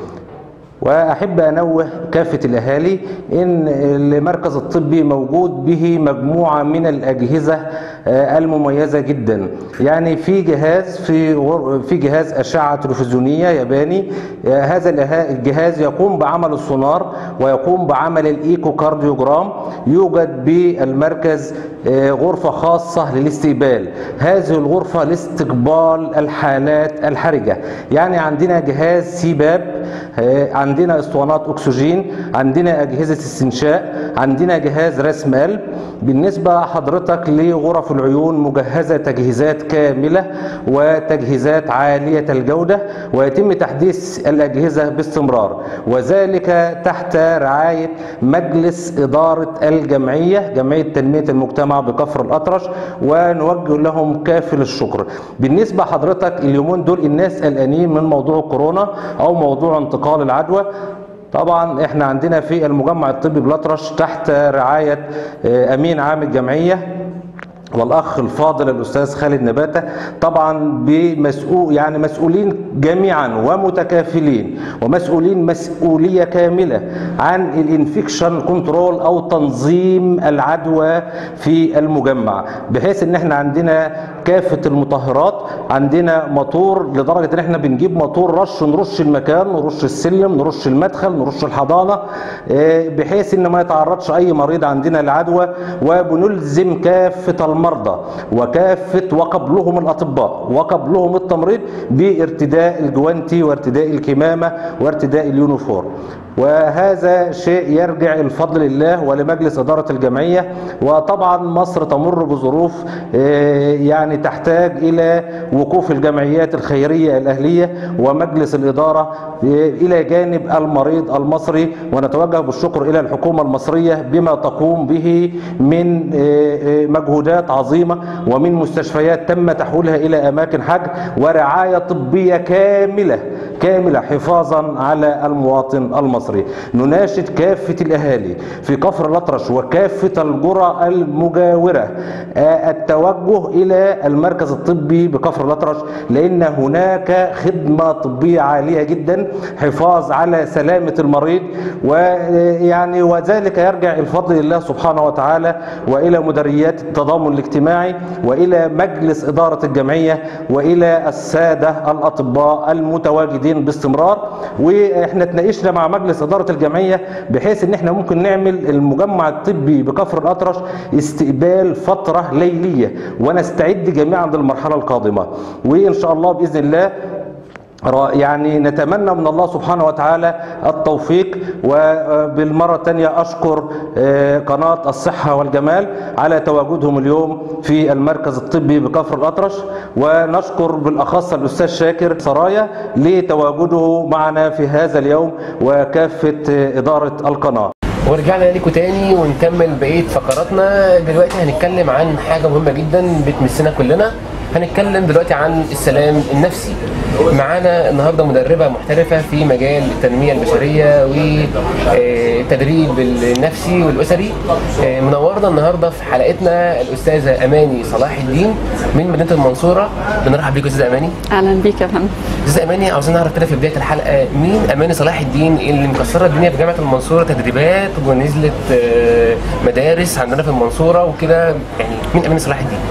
واحب انوه كافه الاهالي ان المركز الطبي موجود به مجموعه من الاجهزه المميزه جدا يعني في جهاز في في جهاز اشعه تلفزيونيه ياباني هذا الجهاز يقوم بعمل السونار ويقوم بعمل الايكو كارديوجرام يوجد بالمركز غرفه خاصه للاستقبال هذه الغرفه لاستقبال الحالات الحرجه يعني عندنا جهاز سيباب عندنا اسطوانات اكسجين عندنا اجهزه استنشاق عندنا جهاز رسم قلب بالنسبه حضرتك لغرف العيون مجهزه تجهيزات كامله وتجهيزات عاليه الجوده ويتم تحديث الاجهزه باستمرار وذلك تحت رعايه مجلس اداره الجمعيه جمعيه تنميه المجتمع بكفر الاطرش ونوجه لهم كافل الشكر بالنسبه حضرتك اليومين دول الناس قلقانين من موضوع كورونا او موضوع انتقال العدوى طبعا احنا عندنا في المجمع الطبي بلطرش تحت رعايه امين عام الجمعيه والاخ الفاضل الاستاذ خالد نباته طبعا بمسؤول يعني مسؤولين جميعا ومتكافلين ومسؤولين مسؤوليه كامله عن الانفكشن كنترول او تنظيم العدوى في المجمع بحيث ان احنا عندنا كافه المطهرات عندنا موتور لدرجه ان احنا بنجيب موتور رش نرش المكان نرش السلم نرش المدخل نرش الحضانه بحيث ان ما يتعرضش اي مريض عندنا للعدوى وبنلزم كافه المرضى وكافه وقبلهم الاطباء وقبلهم التمريض بارتداء الجوانتي وارتداء الكمامه وارتداء اليونيفورم وهذا شيء يرجع الفضل لله ولمجلس إدارة الجمعية وطبعا مصر تمر بظروف يعني تحتاج إلى وقوف الجمعيات الخيرية الأهلية ومجلس الإدارة إلى جانب المريض المصري ونتوجه بالشكر إلى الحكومة المصرية بما تقوم به من مجهودات عظيمة ومن مستشفيات تم تحويلها إلى أماكن حج ورعاية طبية كاملة كاملة حفاظا على المواطن المصري نناشد كافة الأهالي في كفر الأطرش وكافة القرى المجاورة التوجه إلى المركز الطبي بكفر الأطرش لأن هناك خدمة طبية عالية جدا حفاظ على سلامة المريض ويعني وذلك يرجع الفضل لله سبحانه وتعالى وإلى مديريات التضامن الاجتماعي وإلى مجلس إدارة الجمعية وإلى السادة الأطباء المتواجدين باستمرار وإحنا تناقشنا مع مجلس إدارة الجمعية بحيث إن إحنا ممكن نعمل المجمع الطبي بكفر الأطرش استقبال فترة ليلية ونستعد جميعا للمرحلة القادمة وإن شاء الله بإذن الله يعني نتمنى من الله سبحانه وتعالى التوفيق وبالمرة الثانية أشكر قناة الصحة والجمال على تواجدهم اليوم في المركز الطبي بكفر الأطرش ونشكر بالأخص الأستاذ شاكر سرايا لتواجده معنا في هذا اليوم وكافة إدارة القناة ورجعنا لكم تاني ونكمل بقيه فقراتنا دلوقتي هنتكلم عن حاجه مهمه جدا بتمسنا كلنا هنتكلم دلوقتي عن السلام النفسي معانا النهارده مدربه محترفه في مجال التنميه البشريه والتدريب النفسي والاسري منورنا النهارده في حلقتنا الاستاذه اماني صلاح الدين من مدينه المنصوره بنرحب بيك استاذه اماني اهلا بيك يا فندم استاذه اماني عاوزين نعرف كده في بدايه الحلقه مين اماني صلاح الدين اللي مكسره الدنيا في جامعه المنصوره تدريبات ونزلت مدارس عندنا في المنصوره وكده يعني مين اماني صلاح الدين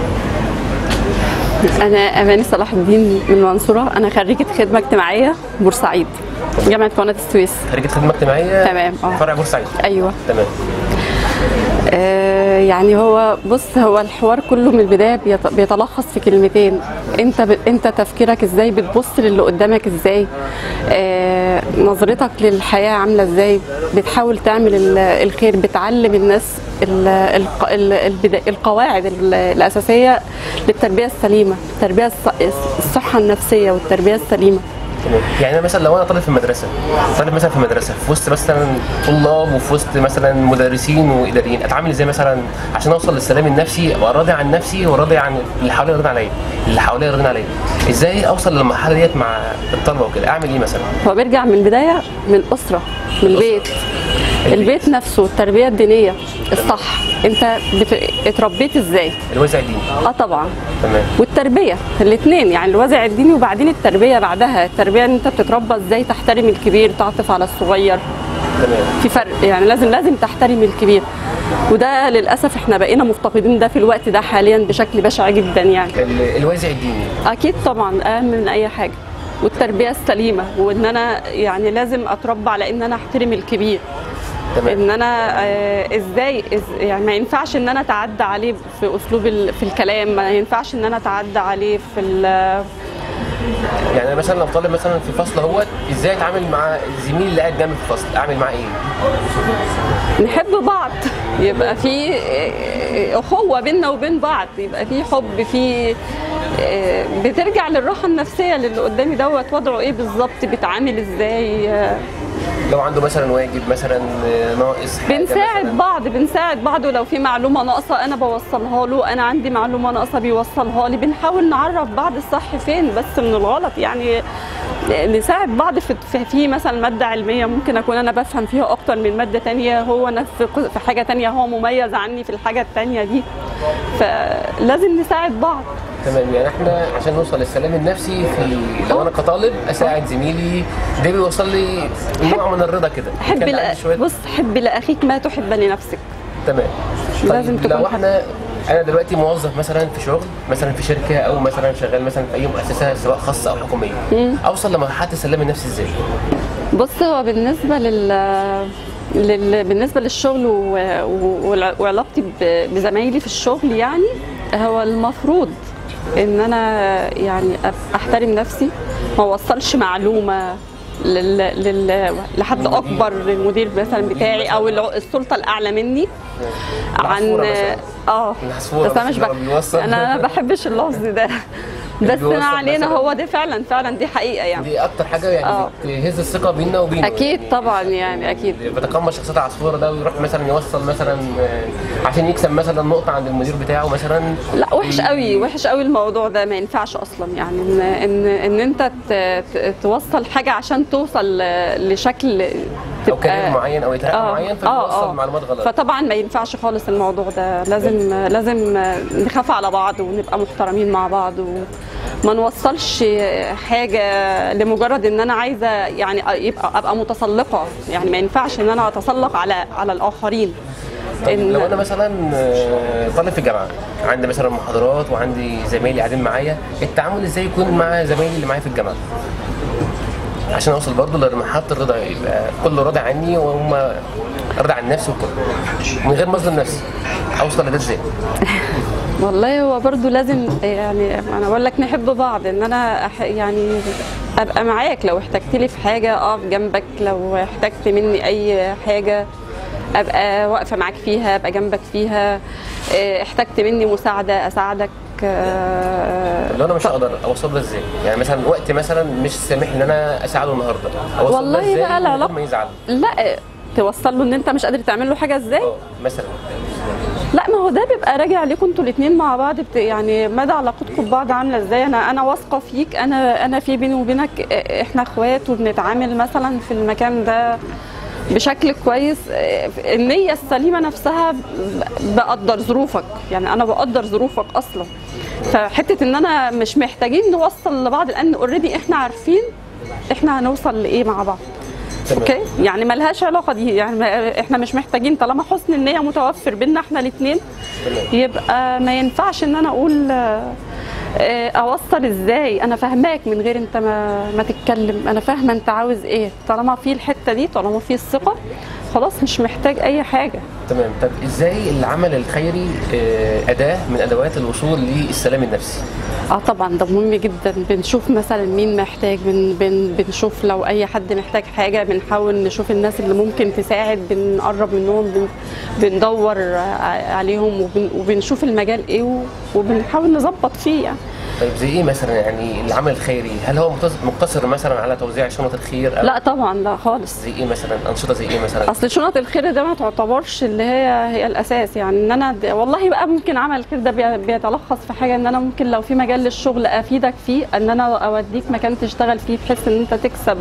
انا اماني صلاح الدين من المنصوره انا خريجه خدمه اجتماعيه بورسعيد جامعه قناه السويس خريجه خدمه اجتماعيه تمام اه فرع بورسعيد ايوه تمام آه آه، يعني هو بص هو الحوار كله من البدايه بيت- بيتلخص في كلمتين انت ب... انت تفكيرك ازاي بتبص للي قدامك ازاي آه، نظرتك للحياه عامله ازاي بتحاول تعمل ال- الخير بتعلم الناس ال... الق... ال... البدا... القواعد ال- الاساسيه للتربيه السليمه التربيه الص... الصحه النفسيه والتربيه السليمه تمام. يعني انا مثلا لو انا طالب في المدرسه طالب مثلا في مدرسه في وسط مثلا طلاب وفي وسط مثلا مدرسين واداريين اتعامل ازاي مثلا عشان اوصل للسلام النفسي ابقى راضي عن نفسي وراضي عن اللي حواليا راضي عليا اللي حواليا راضي عليا ازاي اوصل للمرحله ديت مع الطلبه وكده اعمل ايه مثلا هو بيرجع من البدايه من الاسره من البيت البيت نفسه التربيه الدينيه الصح انت بت... اتربيت ازاي الوازع الديني اه طبعا تمام والتربيه الاثنين يعني الوازع الديني وبعدين التربيه بعدها التربيه ان انت بتتربى ازاي تحترم الكبير تعطف على الصغير تمام في فرق يعني لازم لازم تحترم الكبير وده للاسف احنا بقينا مفتقدين ده في الوقت ده حاليا بشكل بشع جدا يعني ال- الوازع الديني اكيد طبعا اهم من اي حاجه والتربيه السليمه وان انا يعني لازم اتربى على ان انا احترم الكبير تمام. ان انا آه، ازاي إز يعني ما ينفعش ان انا اتعدى عليه في اسلوب ال- في الكلام ما ينفعش ان انا اتعدى عليه في ال- يعني انا مثلا لو طالب مثلا في فصل اهوت ازاي اتعامل مع الزميل اللي قاعد جنبي في الفصل اعمل معاه ايه نحب بعض يبقى في آه، اخوه بيننا وبين بعض يبقى في حب في آه، بترجع للراحه النفسيه للي قدامي دوت وضعه ايه بالظبط بيتعامل ازاي آه، لو عنده مثلا واجب مثلا آه، ناقص حاجة بنساعد مثلاً. بعض بنساعد بعض ولو في معلومه ناقصه انا بوصلها له انا عندي معلومه ناقصه بيوصلها لي بنحاول نعرف بعض الصح فين بس من الغلط يعني نساعد بعض في في- في مثلا ماده علميه ممكن اكون انا بفهم فيها اكتر من ماده تانية هو انا في ق- في حاجه تانية هو مميز عني في الحاجه التانية دي فلازم نساعد بعض تمام يعني احنا عشان نوصل للسلام النفسي في لو انا كطالب اساعد زميلي ده بيوصل لي نوع من الرضا كده حب كان لأ... عندي شويه بص حب لاخيك ما تحب لنفسك تمام لازم طيب تكون لو حد- احنا انا دلوقتي موظف مثلا في شغل مثلا في شركه او مثلا شغال مثلا في اي مؤسسه سواء خاصه او حكوميه مم. اوصل لمرحله السلام النفسي ازاي؟ بص هو بالنسبه لل لل... بالنسبه للشغل و... و... والع- وعلاقتي ب... بزمايلي في الشغل يعني هو المفروض ان انا يعني أب- احترم نفسي ما اوصلش معلومه لل... لل... لحد اكبر المدير مثلا بتاعي او الع- السلطه الاعلى مني عن العصفورة مثلاً. اه العصفورة بس انا مش مثلاً ب... لما بيوصل. انا ما بحبش اللفظ ده بس بيوصل ما علينا مثلاً. هو ده فعلا فعلا دي حقيقه يعني دي اكتر حاجه يعني آه. بتهز الثقه بيننا وبينه اكيد طبعا يعني اكيد بتقمص شخصيه العصفوره ده ويروح مثلا يوصل مثلا آه، عشان يكسب مثلا نقطه عند المدير بتاعه مثلا لا وحش قوي وحش قوي الموضوع ده ما ينفعش اصلا يعني ان ان ان انت ت- ت- توصل حاجه عشان توصل ل- لشكل او كارير معين او اتهام آه، معين آه، فبيوصل آه. معلومات غلط فطبعا ما ينفعش خالص الموضوع ده لازم لازم نخاف على بعض ونبقى محترمين مع بعض وما نوصلش حاجه لمجرد ان انا عايزه يعني يبقى ابقى متسلقه يعني ما ينفعش ان انا اتسلق على على الاخرين طيب لو انا مثلا آه، طالب في الجامعه عندي مثلا محاضرات وعندي زمايلي قاعدين معايا التعامل ازاي يكون مع زمايلي اللي معايا في الجامعه عشان اوصل برضه لمرحله الرضا يبقى كله راضي عني وهم راضي عن نفسي وكده من غير ما اظلم نفسي اوصل لده ازاي؟ والله هو برضو لازم يعني انا بقول لك نحب بعض ان انا أح- يعني ابقى معاك لو احتجت لي في حاجه اقف جنبك لو احتجت مني اي حاجه ابقى واقفه معاك فيها ابقى جنبك فيها إيه، احتجت مني مساعده اساعدك آه، لو انا مش هقدر اوصل له ازاي؟ يعني مثلا وقت مثلا مش سامح ان انا اساعده النهارده اوصل له والله ازاي بقى من غير العلاقة- ما يزعل لا توصل له ان انت مش قادر تعمل له حاجه ازاي مثلا لا ما هو ده بيبقى راجع ليكم انتوا الاثنين مع بعض بت... يعني مدى علاقتكم ببعض عامله ازاي انا انا واثقه فيك انا انا في بيني وبينك اه، احنا اخوات وبنتعامل مثلا في المكان ده بشكل كويس اه، النيه السليمه نفسها ب- بقدر ظروفك يعني انا بقدر ظروفك اصلا فحته ان انا مش محتاجين نوصل لبعض لان اوريدي احنا عارفين احنا هنوصل لايه مع بعض اوكي يعني ملهاش علاقه دي يعني ما- احنا مش محتاجين طالما حسن النيه متوفر بينا احنا الاثنين يبقى ما ينفعش ان انا اقول آه، آه، اوصل ازاي انا فاهماك من غير انت ما ما تتكلم انا فاهمه انت عاوز ايه طالما في الحته دي طالما في الثقه خلاص مش محتاج اي حاجه تمام طب ازاي العمل الخيري آه، اداه من ادوات الوصول للسلام النفسي اه طبعا ده مهم جدا بنشوف مثلا مين محتاج بن بن بنشوف لو اي حد محتاج حاجه بنحاول نشوف الناس اللي ممكن تساعد بنقرب منهم بن بندور ع- عليهم وبن وبنشوف المجال ايه و- وبنحاول نظبط فيه يعني طيب زي ايه مثلا يعني العمل الخيري هل هو مقتص- مقتصر مثلا على توزيع شنط الخير أو لا طبعا لا خالص زي ايه مثلا انشطه زي ايه مثلا اصل شنط الخير ده ما تعتبرش اللي هي هي الاساس يعني ان انا د- والله بقى ممكن عمل الخير ده بي- بيتلخص في حاجه ان انا ممكن لو في مجال للشغل افيدك فيه ان انا اوديك مكان تشتغل فيه بحيث ان انت تكسب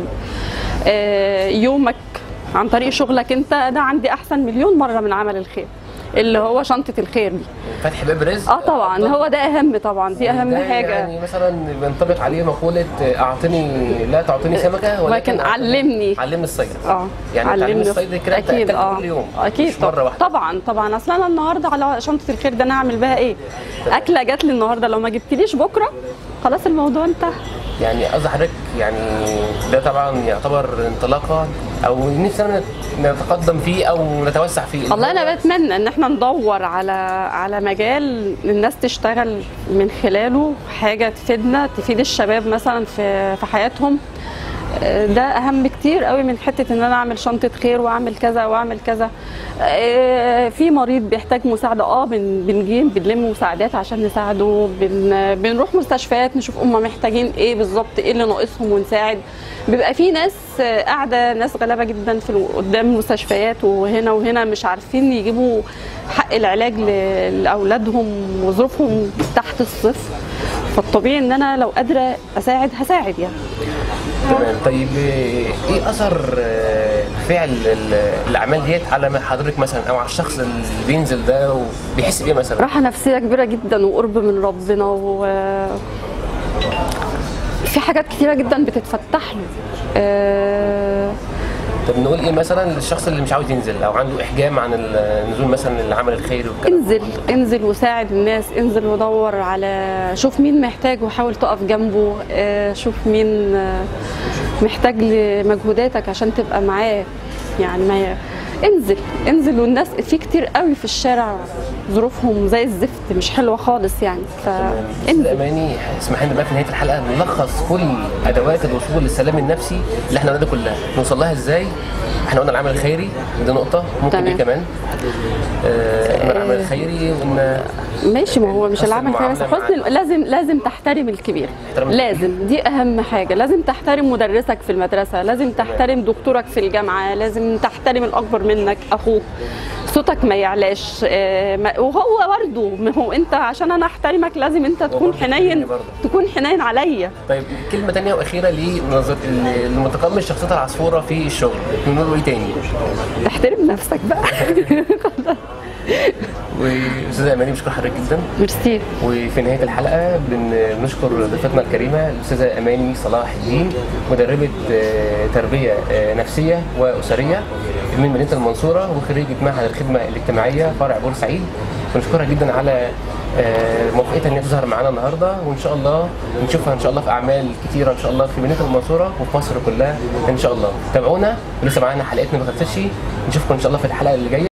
آه، يومك عن طريق شغلك انت ده عندي احسن مليون مره من عمل الخير اللي هو شنطه الخير دي فتح باب رزق اه طبعا هو ده اهم طبعا دي اهم ده حاجه يعني مثلا بينطبق عليه مقوله آه، اعطني لا تعطيني سمكه ولكن علمني علمني الصيد اه يعني تعلمني الصيد كده أنت اكيد أكلت اه كل يوم اكيد مش مره واحده طبعا طبعا اصل انا النهارده على شنطه الخير ده انا اعمل بها ايه اكله جات لي النهارده لو ما جبتليش بكره خلاص الموضوع انتهى يعني قصدي حضرتك يعني ده طبعا يعتبر انطلاقه او نفسنا نتقدم فيه او نتوسع فيه والله انا بتمنى ان احنا ندور على على مجال الناس تشتغل من خلاله حاجه تفيدنا تفيد الشباب مثلا في في حياتهم آه، ده اهم كتير قوي من حته ان انا اعمل شنطه خير واعمل كذا واعمل كذا آه، في مريض بيحتاج مساعده اه بن- بنجيب بنلم مساعدات عشان نساعده بن بنروح مستشفيات نشوف هم محتاجين ايه بالظبط ايه اللي ناقصهم ونساعد بيبقى في ناس آه، قاعده ناس غلابه جدا في ال- قدام المستشفيات وهنا وهنا مش عارفين يجيبوا حق العلاج ل- لاولادهم وظروفهم تحت الصفر فالطبيعي ان انا لو قادره اساعد هساعد يعني تمام طيب آه، ايه اثر آه، فعل ال- الاعمال ديت على ما حضرتك مثلا او على الشخص اللي بينزل ده وبيحس بايه مثلا راحه نفسيه كبيره جدا وقرب من ربنا و في حاجات كتيره جدا بتتفتح له آه، طب نقول ايه مثلا للشخص اللي مش عاوز ينزل او عنده احجام عن النزول مثلا للعمل الخيري والكلام انزل انزل وساعد الناس انزل ودور على شوف مين محتاج وحاول تقف جنبه آه، شوف مين آه، محتاج لمجهوداتك عشان تبقى معاه يعني ما ي- انزل انزل والناس في كتير قوي في الشارع ظروفهم زي الزفت مش حلوه خالص يعني انزل اماني اسمح لنا بقى في نهايه الحلقه نلخص كل ادوات الوصول للسلام النفسي اللي احنا قلناها دي كلها نوصل لها ازاي احنا قلنا العمل الخيري دي نقطه ممكن تمام. ايه كمان آه، قلنا العمل الخيري وقلنا ماشي ما هو مش حسن العمل كده بس المعاملة حسن لازم لازم تحترم الكبير احترام الكبير. لازم دي اهم حاجه لازم تحترم مدرسك في المدرسه لازم تحترم دكتورك في الجامعه لازم تحترم الاكبر منك اخوك صوتك ما يعلاش آه، ما- وهو برضه ما هو انت عشان انا احترمك لازم انت تكون برضه حنين يحترمني برضه. تكون حنين عليا طيب كلمه تانية واخيره لنظر المتقمص شخصيتها العصفوره في الشغل نقول له ايه تاني تحترم نفسك بقى واستاذه اماني بشكر حضرتك جدا ميرسي وفي نهايه الحلقه بن- بنشكر ضيفتنا الكريمه الاستاذه اماني صلاح الدين مدربه آه، تربيه آه، نفسيه واسريه من مدينه المنصوره وخريجه معهد الخدمه الاجتماعيه فرع بورسعيد بنشكرها جدا على آه، موافقتها ان هي تظهر معانا النهارده وان شاء الله نشوفها ان شاء الله في اعمال كتيره ان شاء الله في مدينه المنصوره وفي مصر كلها ان شاء الله تابعونا لسه معانا حلقتنا ما خلصتش نشوفكم ان شاء الله في الحلقه اللي جايه